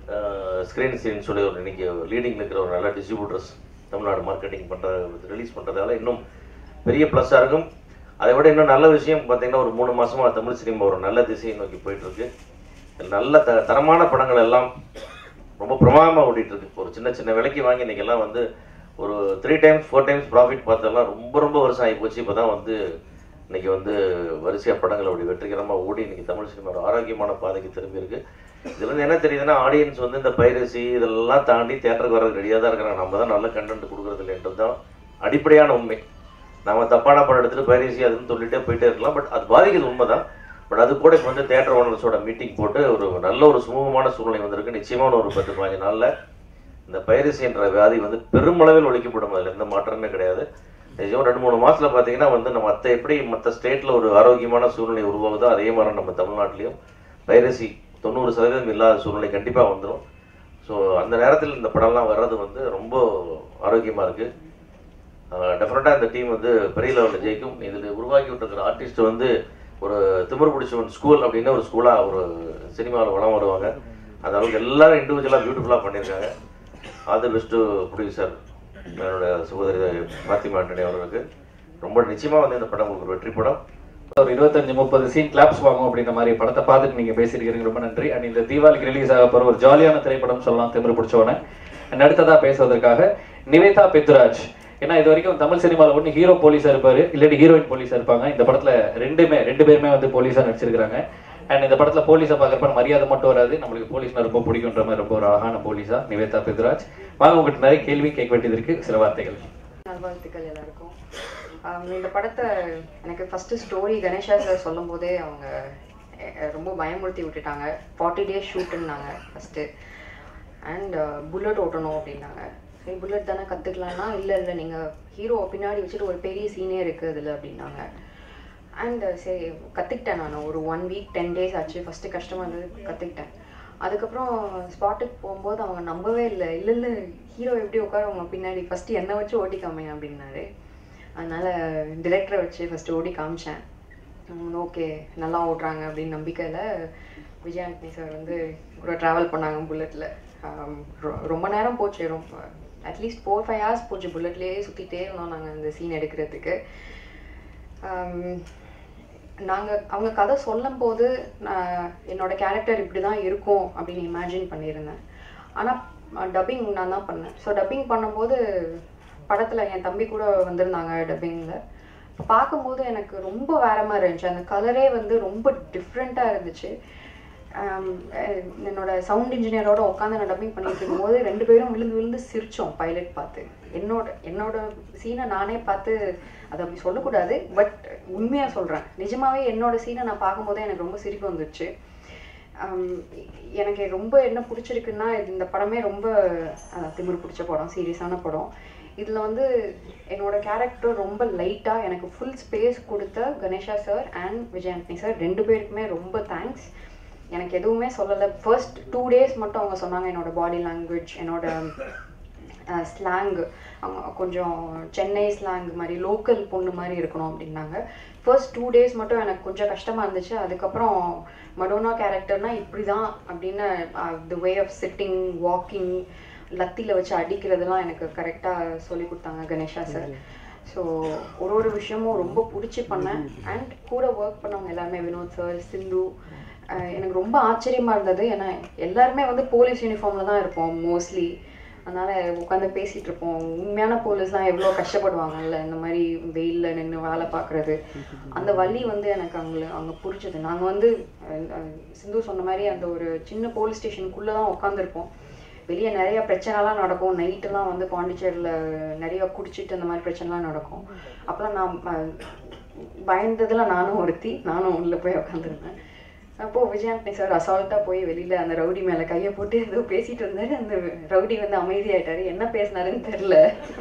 ஸ்க்ரீன் சீன் சொல்லி ஒரு இன்னைக்கு லீடிங்ல இருக்கிற ஒரு நல்ல டிஸ்ட்ரிபியூட்டர்ஸ் தமிழ்நாடு மார்க்கெட்டிங் பண்ற ரிலீஸ் பண்றதால இன்னும் பெரிய ப்ளஸ்ஸாக இருக்கும் அதை விட இன்னும் நல்ல விஷயம் பார்த்தீங்கன்னா ஒரு மூணு மாசமா தமிழ் சினிமா ஒரு நல்ல திசையை நோக்கி போயிட்டு இருக்கு நல்ல த தரமான படங்கள் எல்லாம் ரொம்ப பிரமாதமா ஓடிட்டு இருக்கு ஒரு சின்ன சின்ன விலைக்கு வாங்கி இன்னைக்கு எல்லாம் வந்து ஒரு three times four times profit பார்த்தெல்லாம் ரொம்ப ரொம்ப வருஷம் ஆகி போச்சு இப்போ தான் வந்து இன்னைக்கு வந்து வரிசையா படங்கள் அப்படி வெற்றிகரமாக ஓடி இன்னைக்கு தமிழ் சினிமா ஒரு ஆரோக்கியமான பாதைக்கு திரும்பி இருக்கு இதுல இருந்து என்ன தெரியுதுன்னா ஆடியன்ஸ் வந்து இந்த பைரசி இதெல்லாம் தாண்டி தேட்டருக்கு வர்றது ரெடியாக தான் இருக்கிறாங்க நம்ம தான் நல்ல கண்டென்ட் கொடுக்குறது இல்லைன்றது தான் அடிப்படையான உண்மை நாம தப்பான படம் எடுத்துட்டு பைரசி அதுன்னு சொல்லிட்டே போயிட்டே இருக்கலாம் பட் அது பாதிக்கிறது உண்மைதான் பட் அது கூட இப்போ வந்து தேட்டர் ஓனர்ஸோட மீட்டிங் போட்டு ஒரு நல்ல ஒரு சுமூகமான சூழ்நிலை வந்திருக்கு நிச்சயமான ஒரு பத்து பதினஞ்சு நாள்ல இந்த பைரசி என்ற வியாதி வந்து பெருமளவில் ஒழிக்கப்படும் அதில் எந்த மாற்றமே கிடையாது நிஜம் ரெண்டு மூணு மாசத்துல பாத்தீங்கன்னா வந்து நம்ம மற்ற எப்படி மற்ற ஸ்டேட்ல ஒரு ஆரோக்கியமான சூழ்நிலை உருவாகுதோ அதே மாதிரி நம்ம தமிழ்நாட்டிலையும் பைரசி தொண்ணூறு சதவீதம் இல்லாத சூழ்நிலை கண்டிப்பா வந்துடும் ஸோ அந்த நேரத்தில் இந்த படம்லாம் வர்றது வந்து ரொம்ப ஆரோக்கியமா இருக்கு டெஃபினட்டாக இந்த டீம் வந்து பெரிய லெவலில் ஜெயிக்கும் இதில் உருவாக்கி விட்டுருக்கிற ஆர்டிஸ்ட் வந்து ஒரு திமிர் பிடிச்சவன் ஸ்கூல் அப்படின்னு ஒரு ஸ்கூலாக ஒரு சினிமாவில் வளம் வருவாங்க அந்த அளவுக்கு எல்லாரும் இண்டிவிஜுவலாக பியூட்டிஃபுல்லாக பண்ணியிருக்காங்க ஆல் தி பெஸ்ட்டு ப்ரொடியூசர் என்னோட சகோதரி பாத்திமா ஆண்டனி அவர்களுக்கு ரொம்ப நிச்சயமாக வந்து இந்த படம் உங்களுக்கு ஒரு வெற்றி படம் ஒரு இருபத்தஞ்சு முப்பது சீன் கிளாப்ஸ் வாங்கும் அப்படின்ற மாதிரி படத்தை பார்த்துட்டு நீங்க பேசியிருக்கீங்க ரொம்ப நன்றி அண்ட் இந்த தீபாவளிக்கு ரிலீஸ் ஆக போற ஒரு ஜாலியான திரைப்படம் சொல்லலாம் திமிரு பிடிச்சவன அண்ட் அடுத்ததா பேசுவதற்காக நிவேதா பெத்துராஜ் ஏன்னா இது வரைக்கும் தமிழ் சினிமாவில் ஒன்று ஹீரோ போலீஸா இருப்பாரு இல்லாட்டி ஹீரோயின் போலீஸா இருப்பாங்க இந்த படத்துல ரெண்டுமே ரெண்டு பேருமே வந்து போலீஸா நடிச்சிருக்காங்க அண்ட் இந்த படத்துல போலீஸை பார்க்குறப்ப மரியாதை மட்டும் வராது நம்மளுக்கு போலீஸ்னா ரொம்ப பிடிக்குன்ற மாதிரி ரொம்ப ஒரு அழகான போலீஸா நிவேதா பிருத்ராஜ் வாங்க உங்ககிட்ட நிறைய கேள்வி கேட்க வேண்டியது இருக்கு சில வார்த்தைகள் நல்வாழ்த்துக்கள் எல்லாருக்கும் ஆம், இந்த படத்தை எனக்கு ஃபஸ்ட்டு ஸ்டோரி கணேஷா சார் சொல்லும் போதே அவங்க எ- எ- ரொம்ப பயமுறுத்தி விட்டுட்டாங்க ஃபார்ட்டி டேஸ் ஷூட்டுன்னாங்க ஃபஸ்ட்டு அண்ட் புல்லட் ஓட்டணும் அப்படின்னாங்க சரி புல்லட் தானே கற்றுக்கலாம்னா இல்லை இல்லை நீங்கள் ஹீரோ பின்னாடி வச்சுட்டு ஒரு பெரிய சீனே இருக்குது அதில் அப்படின்னாங்க அண்ட் சரி கற்றுக்கிட்டேன் நான் ஒரு ஒன் வீக் டென் டேஸ் ஆச்சு ஃபஸ்ட்டு கஷ்டமாக இருந்தது கற்றுக்கிட்டேன் அதுக்கப்புறம் ஸ்பாட்டுக்கு போகும்போது அவங்க நம்பவே இல்லை இல்லை இல்லை ஹீரோ எப்படி உட்காருவாங்க பின்னாடி ஃபஸ்ட்டு என்னை வச்சு ஓட்டி காமிங்க அப்படின்னாரு அதனால் டிரெக்டரை வச்சு ஃபஸ்ட்டு ஓடி காமிச்சேன் ஓகே நல்லா ஓட்டுறாங்க அப்படின்னு நம்பிக்கையில் விஜய் ஆண்டனி சார் வந்து கூட ட்ராவல் பண்ணாங்க புல்லட்டில் ரொம்ப நேரம் போச்சு ரொம்ப அட்லீஸ்ட் ஃபோர் ஃபைவ் ஹவர்ஸ் போச்சு புல்லட்லேயே சுற்றிட்டே இருந்தோம் நாங்கள் அந்த சீன் எடுக்கிறதுக்கு நாங்கள் அவங்க கதை சொல்லும் போது நான் என்னோட கேரக்டர் இப்படி தான் இருக்கும் அப்படின்னு இமேஜின் பண்ணியிருந்தேன் ஆனால் டப்பிங் நான் தான் பண்ணேன் ஸோ டப்பிங் பண்ணும்போது படத்தில் என் தம்பி கூட வந்திருந்தாங்க டப்பிங்கில் பார்க்கும்போது எனக்கு ரொம்ப வேற மாதிரி இருந்துச்சு அந்த கலரே வந்து ரொம்ப டிஃப்ரெண்ட்டாக இருந்துச்சு ஆம், அஹ் என்னோட சவுண்ட் இன்ஜினியரோட உட்காந்து நான் டப்பிங் பண்ணிட்டு இருக்கும்போது ரெண்டு பேரும் விழுந்து விழுந்து சிரிச்சோம் பைலட் பார்த்து என்னோட என்னோட சீனை நானே பார்த்து அதை அப்படி சொல்லக்கூடாது பட் உண்மையாக சொல்கிறேன் நிஜமாவே என்னோட சீனை நான் பார்க்கும்போதே எனக்கு ரொம்ப சிரிப்பு வந்துருச்சு ஆம், எனக்கு ரொம்ப என்ன பிடிச்சிருக்குன்னா இது இந்த படமே ரொம்ப அஹ், திமிரு பிடிச்ச படம் சீரியஸான படம் இதில் வந்து என்னோட கேரக்டர் ரொம்ப லைட்டாக எனக்கு ஃபுல் ஸ்பேஸ் கொடுத்த Ganesha sir and Vijay Antony sir ரெண்டு பேருக்குமே ரொம்ப தேங்க்ஸ் எனக்கு எதுவுமே சொல்லலை ஃபர்ஸ்ட் டூ டேஸ் மட்டும் அவங்க சொன்னாங்க என்னோட பாடி லாங்குவேஜ் என்னோட ஸ்லாங் அவங்க கொஞ்சம் சென்னை ஸ்லாங் மாதிரி லோக்கல் பொண்ணு மாதிரி இருக்கணும் அப்படின்னாங்க ஃபர்ஸ்ட் டூ டேஸ் மட்டும் எனக்கு கொஞ்சம் கஷ்டமாக இருந்துச்சு அதுக்கப்புறம் மடோனா கேரக்டர்னா இப்படி தான் அப்படின்னு the way of sitting walking லத்தியில் வச்சு அடிக்கிறதெல்லாம் எனக்கு கரெக்டாக சொல்லி கொடுத்தாங்க கணேஷா சார் ஸோ ஒரு ஒரு விஷயமும் ரொம்ப பிடிச்சி பண்ணேன் அண்ட் கூட ஒர்க் பண்ணவங்க எல்லாருமே வினோத் சார் சிந்து அஹ் எனக்கு ரொம்ப ஆச்சரியமா இருந்தது ஏன்னா எல்லாருமே வந்து போலீஸ் யூனிஃபார்ம்ல தான் இருப்போம் மோஸ்ட்லி அதனால உட்காந்து பேசிட்டு இருப்போம் உண்மையான போலீஸ்லாம் எவ்வளோ கஷ்டப்படுவாங்கல்ல இந்த மாதிரி வெயில்ல நின்று வேலை பார்க்குறது அந்த வலி வந்து எனக்கு அவங்கள அங்கே புரிச்சது நாங்கள் வந்து அஹ், அஹ், சிந்து சொன்ன மாதிரி அந்த ஒரு சின்ன போலீஸ் ஸ்டேஷனுக்குள்ளே தான் உட்காந்துருப்போம் வெளியே நிறைய பிரச்சனைலாம் நடக்கும் நைட்டெல்லாம் வந்து பாண்டிச்சேரியில் நிறைய குடிச்சிட்டு அந்த மாதிரி பிரச்சனைலாம் நடக்கும் அப்போலாம் நான் அஹ், பயந்ததுல நானும் ஒருத்தி நானும் உள்ளே போய் உட்காந்துருந்தேன் அப்போ விஜயாண்டனி சார் அசால்ட்டா போய் வெளியில அந்த ரவுடி மேல கையை போட்டு ஏதோ பேசிட்டு இருந்தாரு அந்த ரவுடி வந்து அமைதியாயிட்டாரு என்ன பேசினாருன்னு தெரியல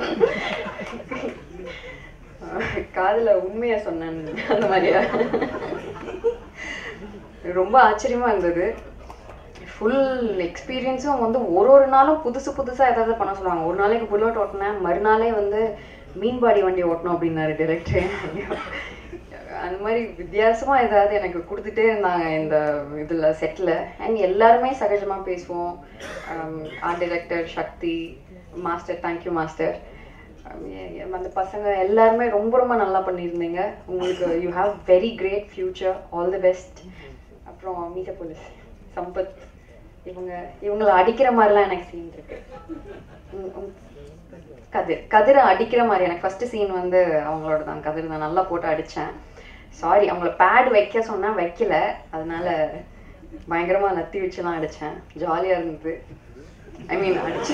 காதுல உண்மையா சொன்னேன் அந்த மாதிரியா ரொம்ப ஆச்சரியமா இருந்தது ஃபுல் எக்ஸ்பீரியன்ஸும் வந்து ஒரு ஒரு நாளும் புதுசு புதுசா ஏதாவது பண்ண சொல்லுவாங்க ஒரு நாளைக்கு புல்லட் ஓட்டினேன் மறுநாளே வந்து மீன்பாடி வண்டி ஓட்டணும் அப்படின்னாரு டிரெக்டர் அந்த மாதிரி வித்தியாசமா ஏதாவது எனக்கு கொடுத்துட்டே இருந்தாங்க இந்த இதுல செட்ல அண்ட் எல்லாருமே சகஜமா பேசுவோம் art director Sakthi master thank you master அந்த பசங்க எல்லாருமே ரொம்ப ரொம்ப நல்லா பண்ணியிருந்தீங்க உங்களுக்கு you have very great future all the best அப்புறம் மீச போலீஸ் சம்பத் இவங்க இவங்களை அடிக்கிற மாதிரிலாம் எனக்கு சீன் இருக்கு உம் உம் கதிர் கதிரை அடிக்கிற மாதிரி எனக்கு ஃபர்ஸ்ட் சீன் வந்து அவங்களோட தான் கதிர் தான் நல்லா போட்டு அடிச்சேன் சாரி அவங்கள பேட் வைக்க சொன்னா வைக்கல அதனால பயங்கரமா நத்தி வச்சுலாம் அடிச்சேன் ஜாலியா இருந்தது ஐ மீன் அடிச்சு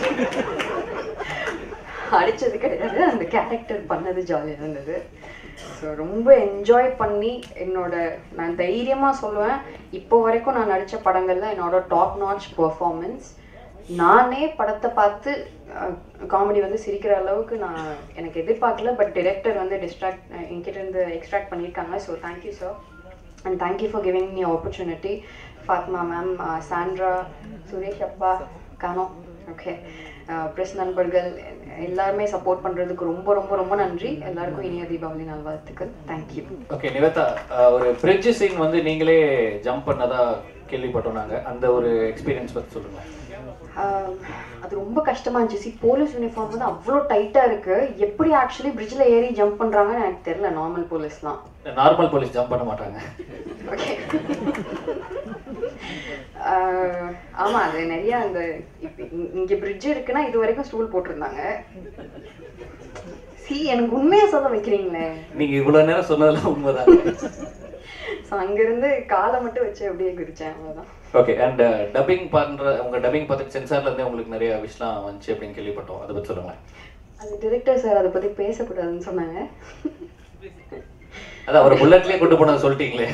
அடிச்சது கிடையாது அந்த கேரக்டர் பண்ணது ஜாலியா இருந்தது ஸோ ரொம்ப என்ஜாய் பண்ணி என்னோட நான் தைரியமா சொல்லுவேன் இப்போ வரைக்கும் நான் நடிச்ச படங்கள்ல என்னோட டாப் நாட்ச் பெர்ஃபார்மன்ஸ் நானே படத்தை பார்த்து காமெடி வந்து சிரிக்கிற அளவுக்கு நான் எனக்கு எதிர்பார்க்கல பட் டிரெக்டர் வந்து டிஸ்ட்ராக்ட் என்கிட்ட இருந்து எக்ஸ்ட்ராக்ட் பண்ணியிருக்காங்க so thank you sir and thank you for giving me opportunity Fathima ma'am Sandra Suresh அப்பா கானோ ஓகே ப்ரெஸ் நண்பர்கள் எல்லாருமே சப்போர்ட் பண்ணுறதுக்கு ரொம்ப ரொம்ப ரொம்ப நன்றி எல்லாருக்கும் இனிய தீபாவளி நல்வாழ்த்துக்கள் தேங்க்யூ ஓகே நிவேதா அஹ், ஒரு பிரிட்ஜ் சீன் வந்து நீங்களே ஜம்ப் பண்ணதா கேள்விப்பட்டோம் நாங்க அந்த ஒரு எக்ஸ்பீரியன்ஸ் பத்தி சொல்லுங்க ஆஹ் அது ரொம்ப கஷ்டமா இருந்துச்சு See, போலீஸ் யூனிஃபார்ம் வந்து அவ்வளோ டைட்டா இருக்கு எப்படி ஆக்சுவலி பிரிட்ஜில் ஏறி ஜம்ப் பண்றாங்கன்னு எனக்கு தெரியல நார்மல் போலீஸ்லாம் நார்மல் போலீஸ் ஜம்ப் பண்ண மாட்டாங்க ஓகே ஆமா அது நிறைய அந்த இப்ப இங்க- இங்க பிரிட்ஜ் இருக்குன்னா இது வரைக்கும் ஸ்டூல் போட்டிருந்தாங்க சி எனக்கு உண்மையா சொல்ல வைக்கிறீங்களே நீங்க இவ்வளவு நேரம் சொன்னதெல்லாம் உண்மைதான் ஸோ அங்கிருந்து காலை மட்டும் வச்சு அப்படியே குதிச்சேன் அவ்வளோதான் ஓகே அண்ட் டப்பிங் பண்ற உங்க டப்பிங் பார்த்து சென்சார்ல இருந்தே உங்களுக்கு நிறைய விஷயம் வந்துச்சு அப்படின்னு கேள்விப்பட்டோம் அதை பத்தி சொல்லுங்க அது டிரெக்டர் சார் அதை பற்றி பேசக்கூடாதுன்னு சொன்னாங்க அது அவர் புல்லட்லயே கொண்டு போனது சொல்லிட்டீங்களே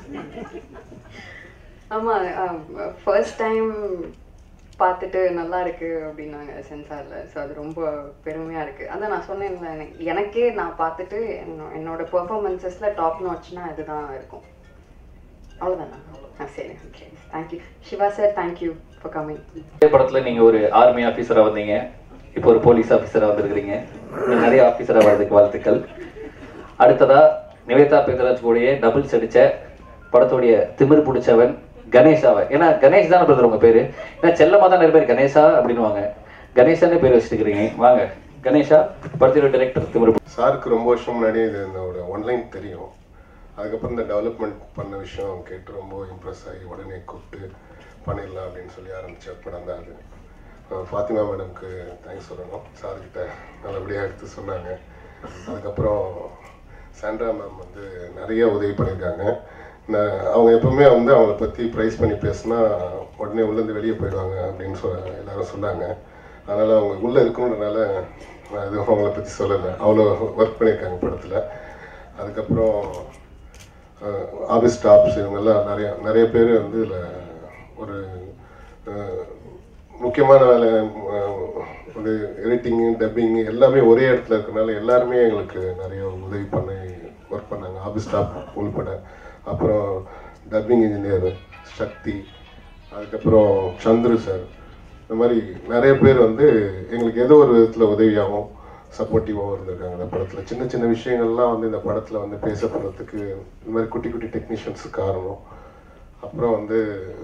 ஆமாம் ஃபர்ஸ்ட் டைம் பார்த்துட்டு நல்லா இருக்கு அப்படின்னாங்க சென்சாரில் ஸோ அது ரொம்ப பெருமையாக இருக்குது அதான் நான் சொன்னேன்ல எனக்கு- எனக்கே நான் பார்த்துட்டு என்னோ என்னோட பெர்ஃபார்மன்ஸஸில் டாப் நாட்ச்னா இதுதான் இருக்கும் அவ்வளோதானா ஆ சரி okay thank you Siva sir thank you for coming இதே படத்துல நீங்க ஒரு ஆர்மி ஆபீசரா வந்தீங்க இப்போ ஒரு போலீஸ் ஆபீசரா வந்திருக்கிறீங்க இன்னும் நிறைய ஆபீசரா வர்றதுக்கு வாழ்த்துக்கள் அடுத்ததா நிவேதா பேதராஜ் கூடயே டபுள்ஸ் அடிச்ச படத்துடைய திமிர் பிடிச்சவன் கணேஷாவை ஏன்னா கணேஷ் தான் பிரதர் உங்க பேரு ஏன்னா செல்லமா தான் நிறைய பேர் கணேஷா அப்படின்னுவாங்க கணேஷானே பேர் வச்சிருக்கிறீங்க வாங்க கணேஷா படத்தோட டைரக்டர் திமிர் சாருக்கு ரொம்ப வருஷம் முன்னாடி இது என்னோட ஒன்லைன் தெரியும் அதுக்கப்புறம் இந்த டெவலப்மெண்ட் பண்ண விஷயம் கேட்டு ரொம்ப இம்ப்ரெஸ் ஆகி உடனே கூப்பிட்டு பண்ணிடலாம் அப்படின்னு சொல்லி ஆரம்பிச்ச படம் தான் அது அஹ் ஃபாத்திமா மேடம்க்கு தேங்க்ஸ் சொல்லணும் சார்கிட்ட நல்லபடியாக எடுத்து சொன்னாங்க அதுக்கப்புறம் சாண்ட்ரா மேம் வந்து நிறைய உதவி பண்ணியிருக்காங்க நான் அவங்க எப்பவுமே வந்து அவங்கள பற்றி ப்ரைஸ் பண்ணி பேசினா உடனே உள்ளேருந்து வெளியே போயிடுவாங்க அப்படின்னு சொல்ல எல்லாரும் சொன்னாங்க அதனால் அவங்க உள்ளே இருக்கணுன்றனால நான் எதுவும் அவங்கள பற்றி சொல்லலை அவ்வளோ ஒர்க் பண்ணியிருக்காங்க படத்தில் அதுக்கப்புறம் ஆஃபீஸ் ஸ்டாஃப்ஸ் இவங்கெல்லாம் நிறைய நிறைய பேர் வந்து இதில் ஒரு அஹ், முக்கியமான வேலை அஹ், வந்து எடிட்டிங்கு டப்பிங்கு எல்லாமே ஒரே இடத்துல இருக்கறனால எல்லாருமே எங்களுக்கு நிறைய உதவி பண்ணி ஒர்க் பண்ணாங்க ஆஃபீஸ் ஸ்டாஃப் உள்பட அப்புறம் டப்பிங் இன்ஜினியர் சக்தி அதுக்கப்புறம் சந்துரு சார் இந்த மாதிரி நிறைய பேர் வந்து எங்களுக்கு ஏதோ ஒரு விதத்தில் உதவியாகவும் சப்போர்ட்டிவாகவும் இருந்திருக்காங்க இந்த படத்தில் சின்ன சின்ன விஷயங்கள்லாம் வந்து இந்த படத்தில் வந்து பேசப்படுறதுக்கு இந்த மாதிரி குட்டி குட்டி டெக்னீஷியன்ஸ் காரணம் அப்புறம் வந்து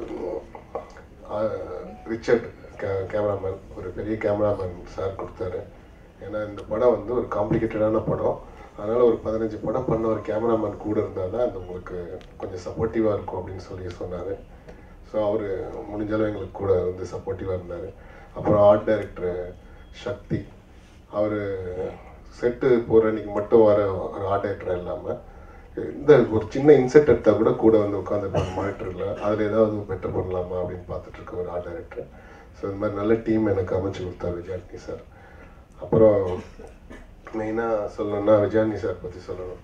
ஆஹ், ரிச்சர்ட் கே கேமராமேன் ஒரு பெரிய கேமராமேன் சார் கொடுத்தாரு ஏன்னா இந்த படம் வந்து ஒரு காம்ப்ளிகேட்டடான படம் அதனால் ஒரு பதினஞ்சு படம் பண்ண ஒரு கேமராமேன் கூட இருந்தால் தான் அது உங்களுக்கு கொஞ்சம் சப்போர்ட்டிவாக இருக்கும் அப்படின்னு சொல்லி சொன்னார் ஸோ அவர் முடிஞ்ச அளவு எங்களுக்கு கூட வந்து சப்போர்ட்டிவாக இருந்தார் அப்புறம் ஆர்ட் டைரக்டர் சக்தி அவர் செட்டு போகிற அன்னைக்கு மட்டும் வர ஒரு ஆர்ட் டைரக்டர் இல்லாமல் இந்த ஒரு சின்ன இன்செட் எடுத்தால் கூட கூட வந்து உட்காந்துருப்பாங்க மானிட்டரில் அதில் ஏதாவது பெட்டர் பண்ணலாமா அப்படின்னு பார்த்துட்டு இருக்க ஒரு ஆர்ட் டைரக்டர் ஸோ இந்த மாதிரி நல்ல டீம் எனக்கு அமைச்சு கொடுத்தார் விஜயாண்டி சார் அப்புறம் மெயினாக சொல்லணும்னா விஜயாண்டி சார் பற்றி சொல்லணும்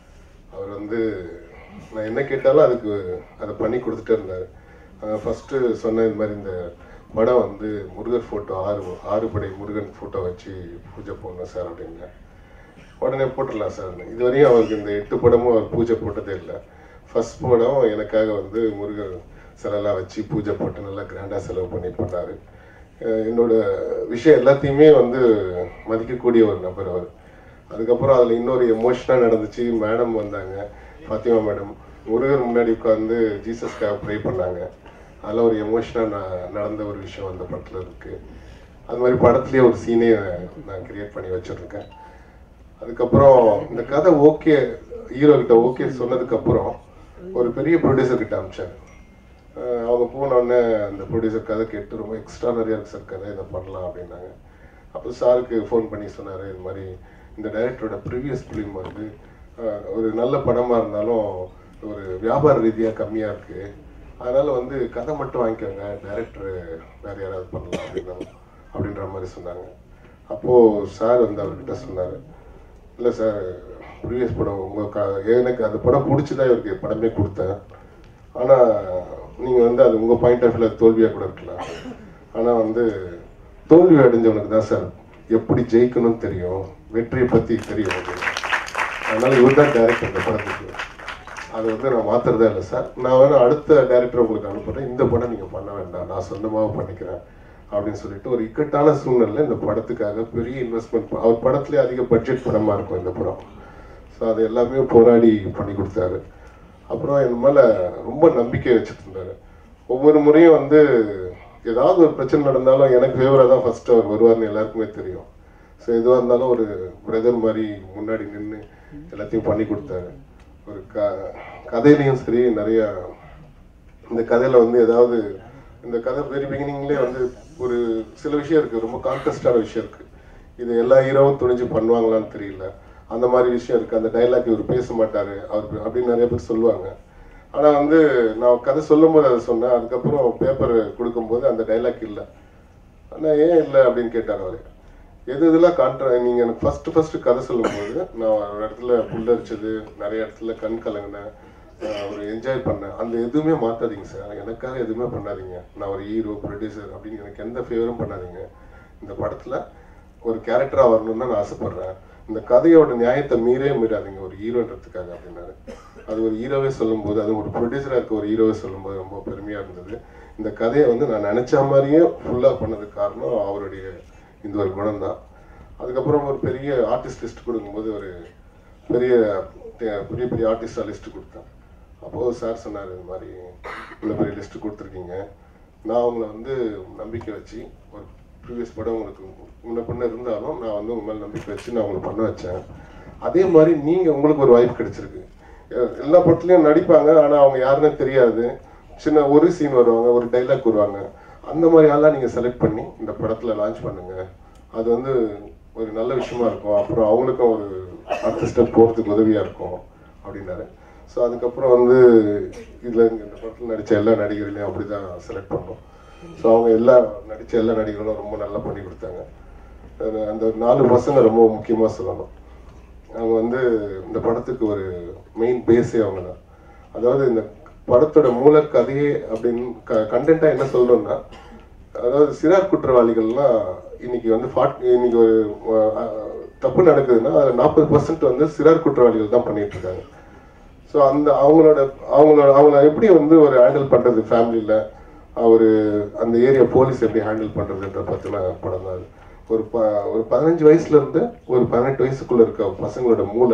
அவர் வந்து நான் என்ன கேட்டாலும் அதுக்கு அதை பண்ணி கொடுத்துட்டே இருந்தார் ஃபஸ்ட்டு சொன்ன இந்த மாதிரி இந்த படம் வந்து முருகர் ஃபோட்டோ ஆறு ஆறு படை முருகன் ஃபோட்டோ வச்சு பூஜை போடணும் சார் அப்படின்னேன் உடனே போட்டுடலாம் சார் இதுவரையும் அவருக்கு இந்த எட்டு படமும் அவர் பூஜை போட்டதே இல்லை ஃபர்ஸ்ட் படம் எனக்காக வந்து முருகர் சிலைலாம் வச்சு பூஜை போட்டு நல்லா கிராண்டாக செலவு பண்ணி பண்ணார் என்னோட விஷயம் எல்லாத்தையுமே வந்து மதிக்கக்கூடிய ஒரு நபர் அவர் அதுக்கப்புறம் அதில் இன்னொரு எமோஷனாக நடந்துச்சு மேடம் வந்தாங்க ஃபாத்திமா மேடம் முருகர் முன்னாடி உட்காந்து ஜீசஸ்க்காக ப்ரே பண்ணாங்க அதில் ஒரு எமோஷனாக நடந்த ஒரு விஷயம் அந்த படத்தில் இருக்குது அது மாதிரி படத்துலேயே ஒரு சீனே நான் கிரியேட் பண்ணி வச்சுருக்கேன் அதுக்கப்புறம் இந்த கதை ஓகே ஹீரோ கிட்ட ஓகே சொன்னதுக்கப்புறம் ஒரு பெரிய ப்ரொடியூசர் கிட்ட அமிச்சாங்க அஹ் அவங்க போன உடனே அந்த ப்ரொடியூசர் கதை கேட்டு ரொம்ப எக்ஸ்ட்ரானரியாக இருக்கு சார் கதை இதை பண்ணலாம் அப்படின்னாங்க அப்போ சாருக்கு ஃபோன் பண்ணி சொன்னார் இது மாதிரி இந்த டைரக்டரோட ப்ரீவியஸ் ஃபிலிம் வந்து அஹ், ஒரு நல்ல படமாக இருந்தாலும் ஒரு வியாபார ரீதியாக கம்மியாக இருக்குது அதனால் வந்து கதை மட்டும் வாங்கிக்கோங்க டைரக்டர் வேறு யாராவது பண்ணலாம் அப்படின்னா அப்படின்ற மாதிரி சொன்னாங்க அப்போது சார் வந்து அவர்கிட்ட சொன்னார் இல்லை சார் ப்ரீவியஸ் படம் உங்கள் க எனக்கு அந்த படம் பிடிச்சி தான் இவருக்கு படமே கொடுத்தேன் ஆனால் நீங்கள் வந்து அது உங்கள் பாயிண்ட் ஆஃப் வியூவில் தோல்வியாக கூட இருக்கலாம் ஆனால் வந்து தோல்வி அடைஞ்சவனுக்கு தான் சார் எப்படி ஜெயிக்கணும்னு தெரியும் வெற்றியை பற்றி தெரியும் அப்படின்னு. அதனால இவர் தான் டேரக்டர் இந்த படத்துக்கு அது வந்து நான் மாத்துறதே இல்லை சார் நான் வேணா அடுத்த டேரக்டர் உங்களுக்கு அனுப்புறேன் இந்த படம் நீங்கள் பண்ண வேண்டாம் நான் சொந்தமாக பண்ணிக்கிறேன் அப்படின்னு சொல்லிட்டு ஒரு இக்கட்டான சூழ்நிலை இந்த படத்துக்காக பெரிய இன்வெஸ்ட்மெண்ட் அவர் படத்துலேயே அதிக பட்ஜெட் படமாக இருக்கும் இந்த படம் ஸோ அது எல்லாமே போராடி பண்ணி கொடுத்தாரு அப்புறம் என் மேலே ரொம்ப நம்பிக்கை வச்சுட்டு இருந்தாரு ஒவ்வொரு முறையும் வந்து ஏதாவது ஒரு பிரச்சனை நடந்தாலும் எனக்கு ஃபேவராக தான் ஃபர்ஸ்ட் அவர் வருவார்னு எல்லாருக்குமே தெரியும் ஸோ எதுவாக இருந்தாலும் ஒரு பிரதர் மாதிரி முன்னாடி நின்று எல்லாத்தையும் பண்ணி கொடுத்தாரு ஒரு க கதையிலையும் சரி நிறைய இந்த கதையில வந்து ஏதாவது இந்த கதை வெரி பிகினிங்லேயே வந்து ஒரு சில விஷயம் இருக்கு ரொம்ப கான்டெஸ்டான விஷயம் இருக்கு இது எல்லா ஹீரோவும் துணிஞ்சு பண்ணுவாங்களான்னு தெரியல அந்த மாதிரி விஷயம் இருக்கு அந்த டைலாக் இவர் பேச மாட்டாரு அவர் அப்படின்னு நிறைய பேர் சொல்லுவாங்க ஆனால் வந்து நான் கதை சொல்லும்போது அதை சொன்னேன் அதுக்கப்புறம் பேப்பர் கொடுக்கும்போது அந்த டைலாக் இல்லை ஆனால் ஏன் இல்லை அப்படின்னு கேட்டார் அவர் எது இதெல்லாம் காண்ட்ரா நீங்கள் எனக்கு ஃபஸ்ட்டு ஃபஸ்ட்டு கதை சொல்லும்போது நான் ஒரு இடத்துல புல்லரிச்சது நிறைய இடத்துல கண் கலங்கினேன் நான் ஒரு என்ஜாய் பண்ணேன் அந்த எதுவுமே மாற்றாதீங்க சார் எனக்காக எதுவுமே பண்ணாதீங்க நான் ஒரு ஹீரோ ப்ரொடியூசர் அப்படின்னு எனக்கு எந்த ஃபேவரும் பண்ணாதீங்க இந்த படத்தில் ஒரு கேரக்டராக வரணும்னு தான் நான் ஆசைப்பட்றேன் இந்த கதையோட நியாயத்தை மீறே மீறாதீங்க ஒரு ஹீரோன்றதுக்காக அப்படின்னாரு அது ஒரு ஹீரோவே சொல்லும்போது அது ஒரு ப்ரொடியூசராக இருக்க ஒரு ஹீரோவே சொல்லும்போது ரொம்ப பெருமையாக இருந்தது இந்த கதையை வந்து நான் நினச்ச மாதிரியே ஃபுல்லாக பண்ணதுக்கு காரணம் அவருடைய இந்த ஒரு குணம் தான் அதுக்கப்புறம் ஒரு பெரிய ஆர்டிஸ்ட் லிஸ்ட் கொடுக்கும்போது ஒரு பெரிய தே- பெரிய பெரிய ஆர்டிஸ்டாக லிஸ்ட் கொடுத்தேன் அப்போது சார் சொன்னார் இந்த மாதிரி இவ்வளோ பெரிய லிஸ்ட் கொடுத்துருக்கீங்க நான் உங்களை வந்து நம்பிக்கை வச்சு ஒரு ப்ரீவியஸ் படம் உங்களுக்கு முன்ன பண்ண இருந்தாலும் நான் வந்து உங்க மேலே நம்பிக்கை வச்சு நான் உங்களை பண்ண வச்சேன் அதே மாதிரி நீங்கள் உங்களுக்கு ஒரு வாய்ப்பு கிடைச்சிருக்கு எ- எல்லா படத்துலையும் நடிப்பாங்க ஆனால் அவங்க யாருன்னே தெரியாது சின்ன ஒரு சீன் வருவாங்க ஒரு டைலாக் வருவாங்க அந்த மாதிரி ஆள்லாம் நீங்கள் செலக்ட் பண்ணி இந்த படத்தில் லான்ச் பண்ணுங்க அது வந்து ஒரு நல்ல விஷயமா இருக்கும் அப்புறம் அவங்களுக்கும் ஒரு அடுத்த ஸ்டெப் போகிறதுக்கு உதவியாக இருக்கும் அப்படின்னாரு ஸோ அதுக்கப்புறம் வந்து இதில் இந்த படத்தில் நடித்த எல்லா நடிகர்களையும் அப்படி தான் செலக்ட் பண்ணோம் ஸோ அவங்க எல்லா நடித்த எல்லா நடிகர்களும் ரொம்ப நல்லா பண்ணி கொடுத்தாங்க அது அந்த ஒரு நாலு பசங்க ரொம்ப முக்கியமாக சொல்லணும் அவங்க வந்து இந்த படத்துக்கு ஒரு மெயின் பேஸே அவங்க தான் அதாவது இந்த படத்தோட மூல கதையே அப்படின்னு க கண்டென்ட்டாக என்ன சொல்லணும்னா அதாவது சிறார் குற்றவாளிகள்லாம் இன்னைக்கு வந்து ஃபார்ட் இன்னைக்கு ஒரு அஹ், தப்பு நடக்குதுன்னா அதில் நாற்பது பர்சன்ட் வந்து சிறார் குற்றவாளிகள் தான் பண்ணிட்டு இருக்காங்க ஸோ அந்த அவங்களோட அவங்களோட அவங்கள எப்படி வந்து ஒரு ஹேண்டில் பண்ணுறது ஃபேமிலியில் ஒரு அந்த ஏரியா போலீஸ் எப்படி ஹேண்டில் பண்ணுறதுன்ற பற்றின படம் தான் அது ஒரு ப ஒரு பதினஞ்சு வயசுலேருந்து ஒரு பதினெட்டு வயசுக்குள்ளே இருக்க பசங்களோட மூளை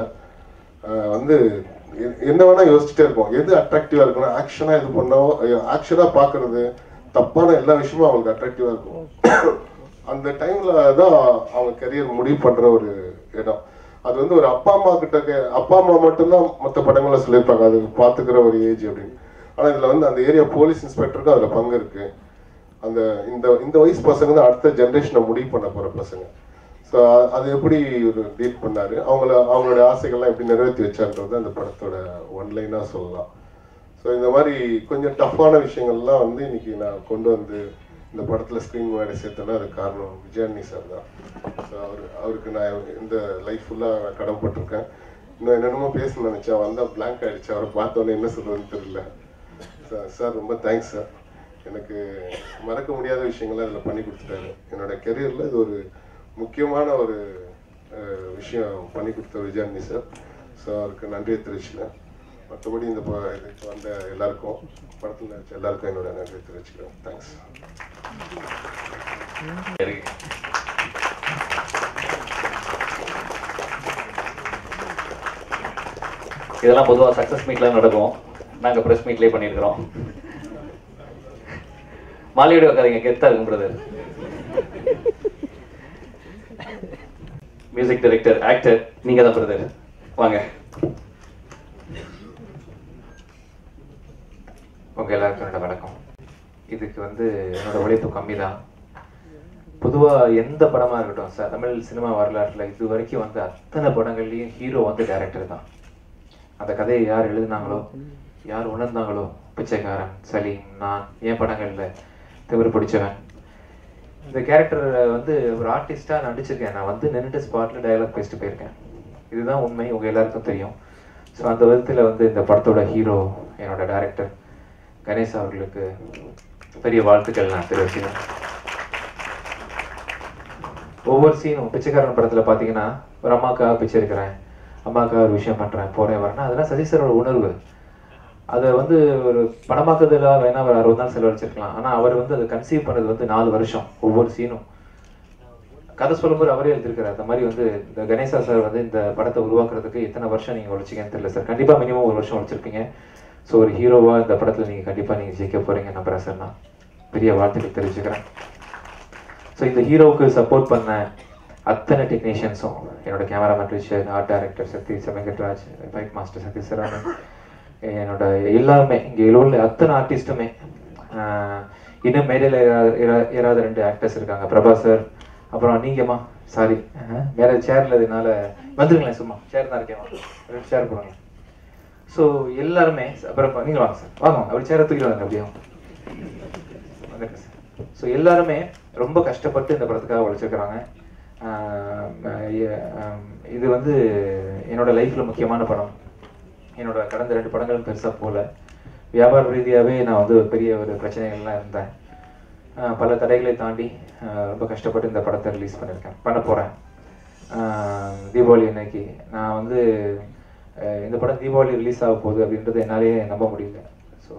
ஆஹ் வந்து எ- என்ன வேணா யோசிச்சுட்டே இருக்கும் எது அட்ராக்டிவா இருக்கணும் ஆக்ஷனா இது பண்ணோம் ஆக்ஷனா பாக்குறது தப்பான எல்லா விஷயமும் அவங்களுக்கு அட்ராக்டிவா இருக்கும் அந்த டைம்ல தான் அவங்க கரியர் முடிவு பண்ற ஒரு இடம் அது வந்து ஒரு அப்பா அம்மா கிட்ட கே- அப்பா அம்மா மட்டும்தான் மற்ற படங்கள்ல சொல்லியிருப்பாங்க அது பாத்துக்கிற ஒரு ஏஜ் அப்படின்னு ஆனா இதுல வந்து அந்த ஏரியா போலீஸ் இன்ஸ்பெக்டருக்கும் அதுல பங்கு இருக்கு அந்த இந்த இந்த வயசு பசங்க தான் அடுத்த ஜென்ரேஷனை முடிவு பண்ண போற பசங்க ஸோ அது எப்படி ஒரு டீல் பண்ணாரு அவங்கள அவங்களோட ஆசைகள்லாம் எப்படி நிறைவேற்றி வச்சான்றது அந்த படத்தோட ஒன்லைனாக சொல்லலாம் ஸோ இந்த மாதிரி கொஞ்சம் டஃப்பான விஷயங்கள்லாம் வந்து இன்னைக்கு நான் கொண்டு வந்து இந்த படத்தில் ஸ்க்ரீன் முன்னாடி சேர்த்தேன்னா அது காரணம் விஜயானி சார் தான் ஸோ அவர் அவருக்கு நான் இந்த லைஃப் ஃபுல்லாக கடமைப்பட்டிருக்கேன் இன்னும் என்னென்னமோ பேசணும்னு நினச்சேன் வந்தால் blank ஆயிடுச்சு அவரை பார்த்தோன்னே என்ன சொல்றதுன்னு தெரியல சார் சார் ரொம்ப தேங்க்ஸ் சார் எனக்கு மறக்க முடியாத விஷயங்கள்லாம் இதில் பண்ணி கொடுத்துட்டாரு என்னோட கெரியரில் இது ஒரு முக்கியமான ஒரு அஹ், விஷயம் பண்ணி கொடுத்த விஜயானி சார் ஸோ அவருக்கு நன்றியை தெரிவிச்சுக்கிறேன் மற்றபடி இந்த ப- இதுக்கு வந்த எல்லாருக்கும் படத்தில் நடிச்ச எல்லாருக்கும் என்னோட நன்றியை தெரிவிச்சுக்கிறேன் தேங்க்ஸ் சரி இதெல்லாம் பொதுவாக சக்ஸஸ் மீட்லாம் நடக்கும் நாங்கள் ப்ரெஸ் மீட்லேயே பண்ணியிருக்கிறோம் மாலையோட உட்காருங்க கெத்தா இருக்கும் பிரதர் மியூசிக் டைரக்டர் ஆக்டர் நீங்க தான் பிரதர் வாங்க உங்க எல்லாருக்கும் என்னோட வணக்கம் இதுக்கு வந்து என்னோட உழைப்பு கம்மி தான் பொதுவாக எந்த படமா இருக்கட்டும் சார் தமிழ் சினிமா வரலாற்றில் இது வரைக்கும் வந்து அத்தனை படங்கள்லையும் ஹீரோ வந்து டேரக்டர் தான் அந்த கதையை யார் எழுதினாங்களோ யார் உணர்ந்தாங்களோ பிச்சைக்காரன் சலீம் நான் என் படங்கள்ல திமிரு பிடிச்சவன் இந்த கேரக்டர் வந்து ஒரு ஆர்டிஸ்டாக நடிச்சிருக்கேன் நான் வந்து நின்றுட்டு ஸ்பாட்டில் டயலாக் பேசிட்டு போயிருக்கேன் இதுதான் உண்மை உங்க எல்லாருக்கும் தெரியும் ஸோ அந்த விதத்தில் வந்து இந்த படத்தோட ஹீரோ என்னோட டைரக்டர் கணேஷ் அவர்களுக்கு பெரிய வாழ்த்துக்கள் நான் தெரிவிச்சுக்கிறேன் ஒவ்வொரு சீனும் பிச்சைக்காரன் படத்துல பாத்தீங்கன்னா ஒரு அம்மாக்காக பிச்சை எடுக்கிறேன் அம்மாக்காக ஒரு விஷயம் பண்றேன் போறேன் வரேன்னா அதெல்லாம் சதீஷரோட உணர்வு அதை வந்து ஒரு படமாக்குறதுல வேணா ஒரு அறுபது நாள் செலவழிச்சிருக்கலாம் ஆனா அவர் வந்து அதை கன்சீவ் பண்ணது வந்து நாலு வருஷம் ஒவ்வொரு சீனும் கதை சொல்லும்போது அவரே எழுதிருக்காரு அந்த மாதிரி வந்து இந்த கணேசா சார் வந்து இந்த படத்தை உருவாக்குறதுக்கு எத்தனை வருஷம் நீங்க உழைச்சிங்கன்னு தெரியல சார் கண்டிப்பா மினிமம் ஒரு வருஷம் உழைச்சிருப்பீங்க ஸோ ஒரு ஹீரோவா இந்த படத்துல நீங்க கண்டிப்பா நீங்க ஜெயிக்க போறீங்க நம்புறேன் சார் நான் பெரிய வாழ்த்துக்கள் தெரிவிச்சுக்கிறேன் ஸோ இந்த ஹீரோவுக்கு சப்போர்ட் பண்ண அத்தனை டெக்னீஷியன்ஸும் என்னோட கேமராமேன் ரிச்சர் ஆர்ட் டைரக்டர் சக்தி செவங்கட்ராஜ் ஃபைட் மாஸ்டர் சக்தி சரவணன் என்னோட எல்லாருமே இங்கே உள்ள அத்தனை ஆர்டிஸ்ட்டுமே இன்னும் மேடையில் ஏறாத ரெண்டு ஆக்டர்ஸ் இருக்காங்க பிரபா சார் அப்புறம் நீங்கம்மா சாரி மேலே சேர்ல இதனால வந்துருங்களேன் சும்மா சேர் தான் இருக்கேன் ரெண்டு சேர் போடுங்க ஸோ எல்லாருமே அப்புறம் நீங்க வாங்க சார் வாங்க வாங்க. அப்படி சேர தூக்கிட்டு வாங்க அப்படியே வந்துருங்க சார் ஸோ எல்லாருமே ரொம்ப கஷ்டப்பட்டு இந்த படத்துக்காக உழைச்சிருக்கிறாங்க ஆஹ் எ- ஆம், இது வந்து என்னோட லைஃப்ல முக்கியமான படம் என்னோட கடந்த ரெண்டு படங்களும் பெருசா போல வியாபார ரீதியாவே நான் வந்து ஒரு பெரிய ஒரு பிரச்சனைகள்லாம் இருந்தேன் ஆஹ் பல தடைகளை தாண்டி ஆஹ் ரொம்ப கஷ்டப்பட்டு இந்த படத்தை ரிலீஸ் பண்ணியிருக்கேன் பண்ண போறேன் ஆஹ் தீபாவளி அன்னைக்கு நான் வந்து ஆஹ் இந்த படம் தீபாவளி ரிலீஸ் ஆக போகுது அப்படின்றது என்னாலேயே நம்ப முடியல ஸோ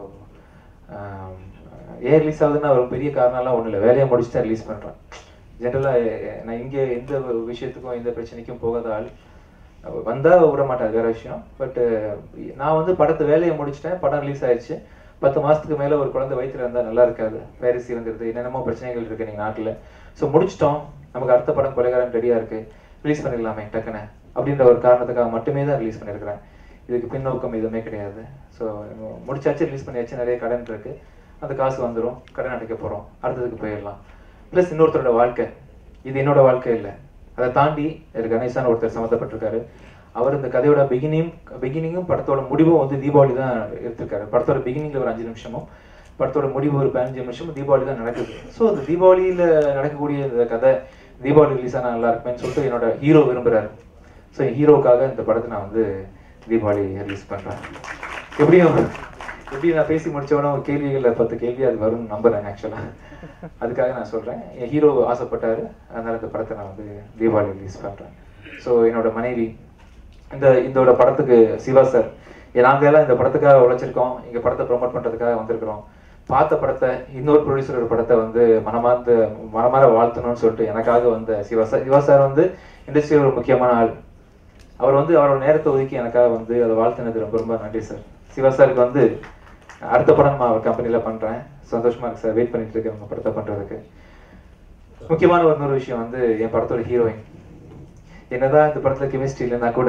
ஏன் ரிலீஸ் ஆகுதுன்னா ஒரு பெரிய காரணம்லாம் ஒன்றும் இல்லை வேலையை முடிச்சு தான் ரிலீஸ் பண்ணுறேன் ஜென்ரலாக நான் இங்கே எந்த ஒரு விஷயத்துக்கும் எந்த பிரச்சனைக்கும் போகாத ஆள் வந்தா விட மாட்டேன் அது வேற விஷயம் பட் நான் வந்து படத்தை வேலையை முடிச்சிட்டேன் படம் ரிலீஸ் ஆயிடுச்சு பத்து மாசத்துக்கு மேல ஒரு குழந்தை வயித்துல இருந்தா நல்லா இருக்காது வைரஸ் வந்துருது என்னென்னமோ பிரச்சனைகள் இருக்கு நீங்க நாட்டுல ஸோ முடிச்சிட்டோம் நமக்கு அடுத்த படம் கொலைகாரன் ரெடியா இருக்கு ரிலீஸ் பண்ணிடலாமே டக்குன்னு அப்படின்ற ஒரு காரணத்துக்காக மட்டுமே தான் ரிலீஸ் பண்ணியிருக்கிறேன் இதுக்கு பின்னோக்கம் எதுவுமே கிடையாது ஸோ முடிச்சாச்சு ரிலீஸ் பண்ணியாச்சு நிறைய கடன் இருக்கு அந்த காசு வந்துடும் கடன் அடைக்க போறோம் அடுத்ததுக்கு போயிடலாம் ப்ளஸ் இன்னொருத்தரோட வாழ்க்கை இது என்னோட வாழ்க்கை இல்லை அதை தாண்டி இது கணேசான ஒருத்தர் சம்மந்தப்பட்டிருக்காரு அவர் இந்த கதையோட பிகினிங் பிகினிங்கும் படத்தோட முடிவும் வந்து தீபாவளி தான் எடுத்திருக்காரு படத்தோட பிகினிங்ல ஒரு அஞ்சு நிமிஷமும் படத்தோட முடிவு ஒரு பதினஞ்சு நிமிஷமும் தீபாவளி தான் நடக்குது ஸோ இந்த தீபாவளியில நடக்கக்கூடிய இந்த கதை தீபாவளி ரிலீஸ் ஆனா நல்லா இருக்குமேன்னு சொல்லிட்டு என்னோட ஹீரோ விரும்புறாரு ஸோ ஹீரோக்காக இந்த படத்தை நான் வந்து தீபாவளி ரிலீஸ் பண்றேன் எப்படியும் எப்படி நான் பேசி முடிச்சவன ஒரு கேள்விகள்ல பத்து கேள்வி அது வரும்னு நம்புறேன் ஆக்சுவலா அதுக்காக நான் சொல்றேன் என் ஹீரோ ஆசைப்பட்டாரு அதனால இந்த படத்தை நான் வந்து தீபாவளி ரிலீஸ் பண்றேன் ஸோ என்னோட மனைவி இந்த இதோட படத்துக்கு சிவா சார் நாங்க எல்லாம் இந்த படத்துக்காக உழைச்சிருக்கோம் இங்க படத்தை ப்ரோமோட் பண்றதுக்காக வந்திருக்கிறோம் பார்த்த படத்தை இன்னொரு ப்ரொடியூசரோட படத்தை வந்து மனமார்ந்து மனமார வாழ்த்தணும்னு சொல்லிட்டு எனக்காக வந்த சிவா சார் சிவா சார் வந்து இண்டஸ்ட்ரியில் ஒரு முக்கியமான ஆள் அவர் வந்து அவரோட நேரத்தை ஒதுக்கி எனக்காக வந்து அதை வாழ்த்தினது ரொம்ப ரொம்ப நன்றி சார் சிவா சாருக்கு வந்து அடுத்த படம் நான் அவர் கம்பெனில பண்றேன் சந்தோஷமா இருக்கு சார் வெயிட் பண்ணிட்டு இருக்கேன் உங்க படத்தை பண்றதுக்கு முக்கியமான ஒரு இன்னொரு விஷயம் வந்து என் படத்தோட ஹீரோயின் என்னதான் இந்த படத்துல கெமிஸ்ட்ரி இல்லைன்னா கூட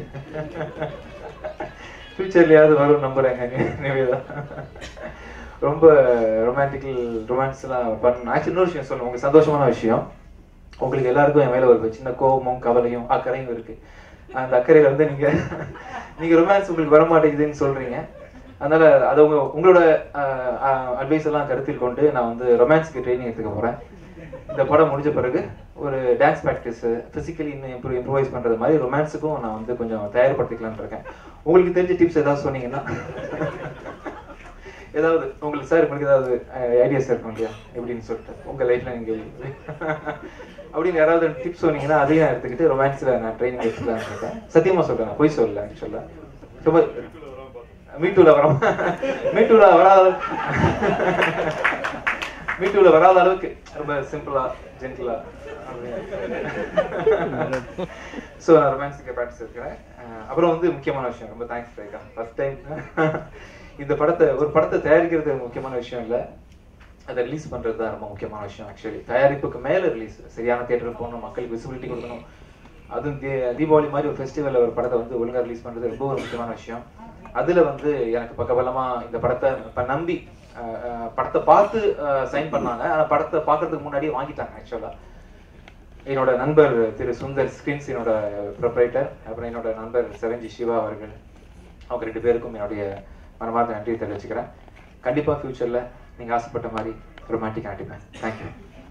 ஃபியூச்சர்லயாவது வரும் நம்புறேங்க நி- நிவேதா ரொம்ப ரொமான்டிக்கல் ரொமான்ஸ்லாம் பண்ண ஆக்சுவலி இன்னொரு விஷயம் சொல்லணும் உங்களுக்கு சந்தோஷமான விஷயம் உங்களுக்கு எல்லாருக்கும் என் மேல ஒரு சின்ன கோபமும் கவலையும் அக்கறையும் இருக்கு அந்த அக்கறையில வந்து நீங்க நீங்க ரொமான்ஸ் உங்களுக்கு வர மாட்டேங்குதுன்னு சொல்றீங்க அதனால அது உங்க உங்களோட அட்வைஸ் எல்லாம் கருத்தில் கொண்டு நான் வந்து ரொமான்ஸ்க்கு ட்ரைனிங் எடுத்துக்க போறேன் இந்த படம் முடிஞ்ச பிறகு ஒரு டான்ஸ் ப்ராக்டிஸ் பிசிக்கலி இன்னும் இம்ப்ரூவ் இம்ப்ரூவைஸ் பண்றது மாதிரி ரொமான்ஸுக்கும் நான் வந்து கொஞ்சம் தயார்படுத்திக்கலாம்னு இருக்கேன் உங்களுக்கு தெரிஞ்ச டிப்ஸ் ஏதாவது சொன்னீங்கன்னா ஏதாவது உங்களுக்கு சார் உங்களுக்கு ஏதாவது ஐடியாஸ் இருக்கும் இல்லையா எப்படின்னு சொல்லிட்டு உங்க லைஃப்ல நீங்க அப்படின்னு யாராவது டிப்ஸ் சொன்னீங்கன்னா அதையும் நான் எடுத்துக்கிட்டு ரொமான்ஸ்ல நான் ட்ரைனிங் எடுத்துக்கலாம்னு இருக்கேன் சத்தியமா சொல்றேன் நான் பொய் சொல்லல ஆக்சுவலா ரொம்ப மீட்டூல வரோம் மீட்டூல வராத மீட்டூல வராத அளவுக்கு ரொம்ப சிம்பிளா ஜென்டிலா ஸோ நான் ரொமான்ஸுக்கு ப்ராக்டிஸ் இருக்கிறேன் அஹ் அப்புறம் வந்து முக்கியமான விஷயம் ரொம்ப தேங்க்ஸ் ரேகா ஃபர்ஸ்ட் டைம் இந்த படத்தை ஒரு படத்தை தயாரிக்கிறது முக்கியமான விஷயம் இல்லை அதை ரிலீஸ் பண்றது தான் ரொம்ப முக்கியமான விஷயம் ஆக்சுவலி தயாரிப்புக்கு மேல ரிலீஸ் சரியான தியேட்டருக்கு போகணும் மக்களுக்கு விசிபிலிட்டி கொடுக்கணும் அதுவும் தீ- தீபாவளி மாதிரி ஒரு ஃபெஸ்டிவல்ல ஒரு படத்தை வந்து ஒழுங்கா ரிலீஸ் பண்றது ரொம்ப ஒரு முக்கியமான விஷயம் அதுல வந்து எனக்கு பக்கபலமா இந்த படத்தை இப்ப நம்பி அஹ், அஹ், படத்தை பார்த்து சைன் பண்ணாங்க ஆனா படத்தை பார்க்கறதுக்கு முன்னாடியே வாங்கிட்டாங்க ஆக்சுவலா என்னோட நண்பர் திரு சுந்தர் ஸ்கிரீன்ஸ் என்னோட ப்ரொப்ரைட்டர் அப்புறம் என்னோட நண்பர் செவன்ஜி சிவா அவர்கள் அவங்க ரெண்டு பேருக்கும் என்னுடைய மனமார்ந்த நன்றியை தெரிவிச்சுக்கிறேன் கண்டிப்பா ஃபியூச்சர்ல நீங்க ஆசைப்பட்ட மாதிரி ரொமான்டிக் நடிப்பேன் தேங்க்யூ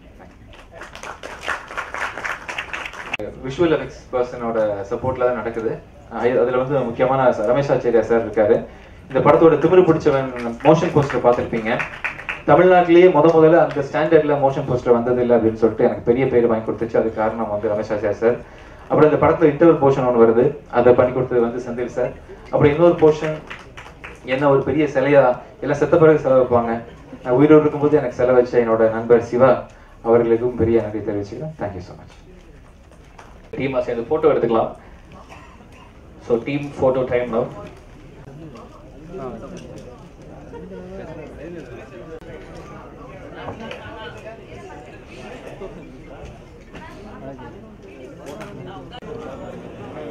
விஷுவல் எஃபெக்ட்ஸ் பர்சனோட சப்போர்ட்ல தான் நடக்குது அஹ் அதுல வந்து முக்கியமான ச- ரமேஷ் ஆச்சாரியா சார் இருக்காரு இந்த படத்தோட திமிரு பிடிச்சவன் மோஷன் போஸ்டர் பார்த்திருப்பீங்க தமிழ்நாட்டிலேயே முத முதல்ல அந்த ஸ்டாண்டர்ட்ல மோஷன் போஸ்டர் வந்தது இல்லை அப்படின்னு சொல்லிட்டு எனக்கு பெரிய பேர் வாங்கி கொடுத்துச்சு அது காரணம் வந்து ரமேஷ் ஆச்சாரியா சார் அப்புறம் இந்த படத்துல இன்டர்வல் போர்ஷன் ஒன்று வருது அதை பண்ணி கொடுத்தது வந்து செந்தில் சார் அப்புறம் இன்னொரு போர்ஷன் என்ன ஒரு பெரிய சிலையா எல்லாம் செத்த பிறகு செலவு வைப்பாங்க நான் உயிரோடு இருக்கும்போது எனக்கு செலவு வச்ச என்னோட நண்பர் சிவா அவர்களுக்கும் பெரிய நன்றி தெரிவிச்சுக்கிறேன் தேங்க்யூ ஸோ மச் டீமா சேர்ந்து போட்டோ எடுத்துக்கலாம் so team photo time now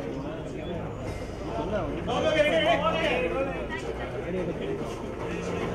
Okay, ready, ready.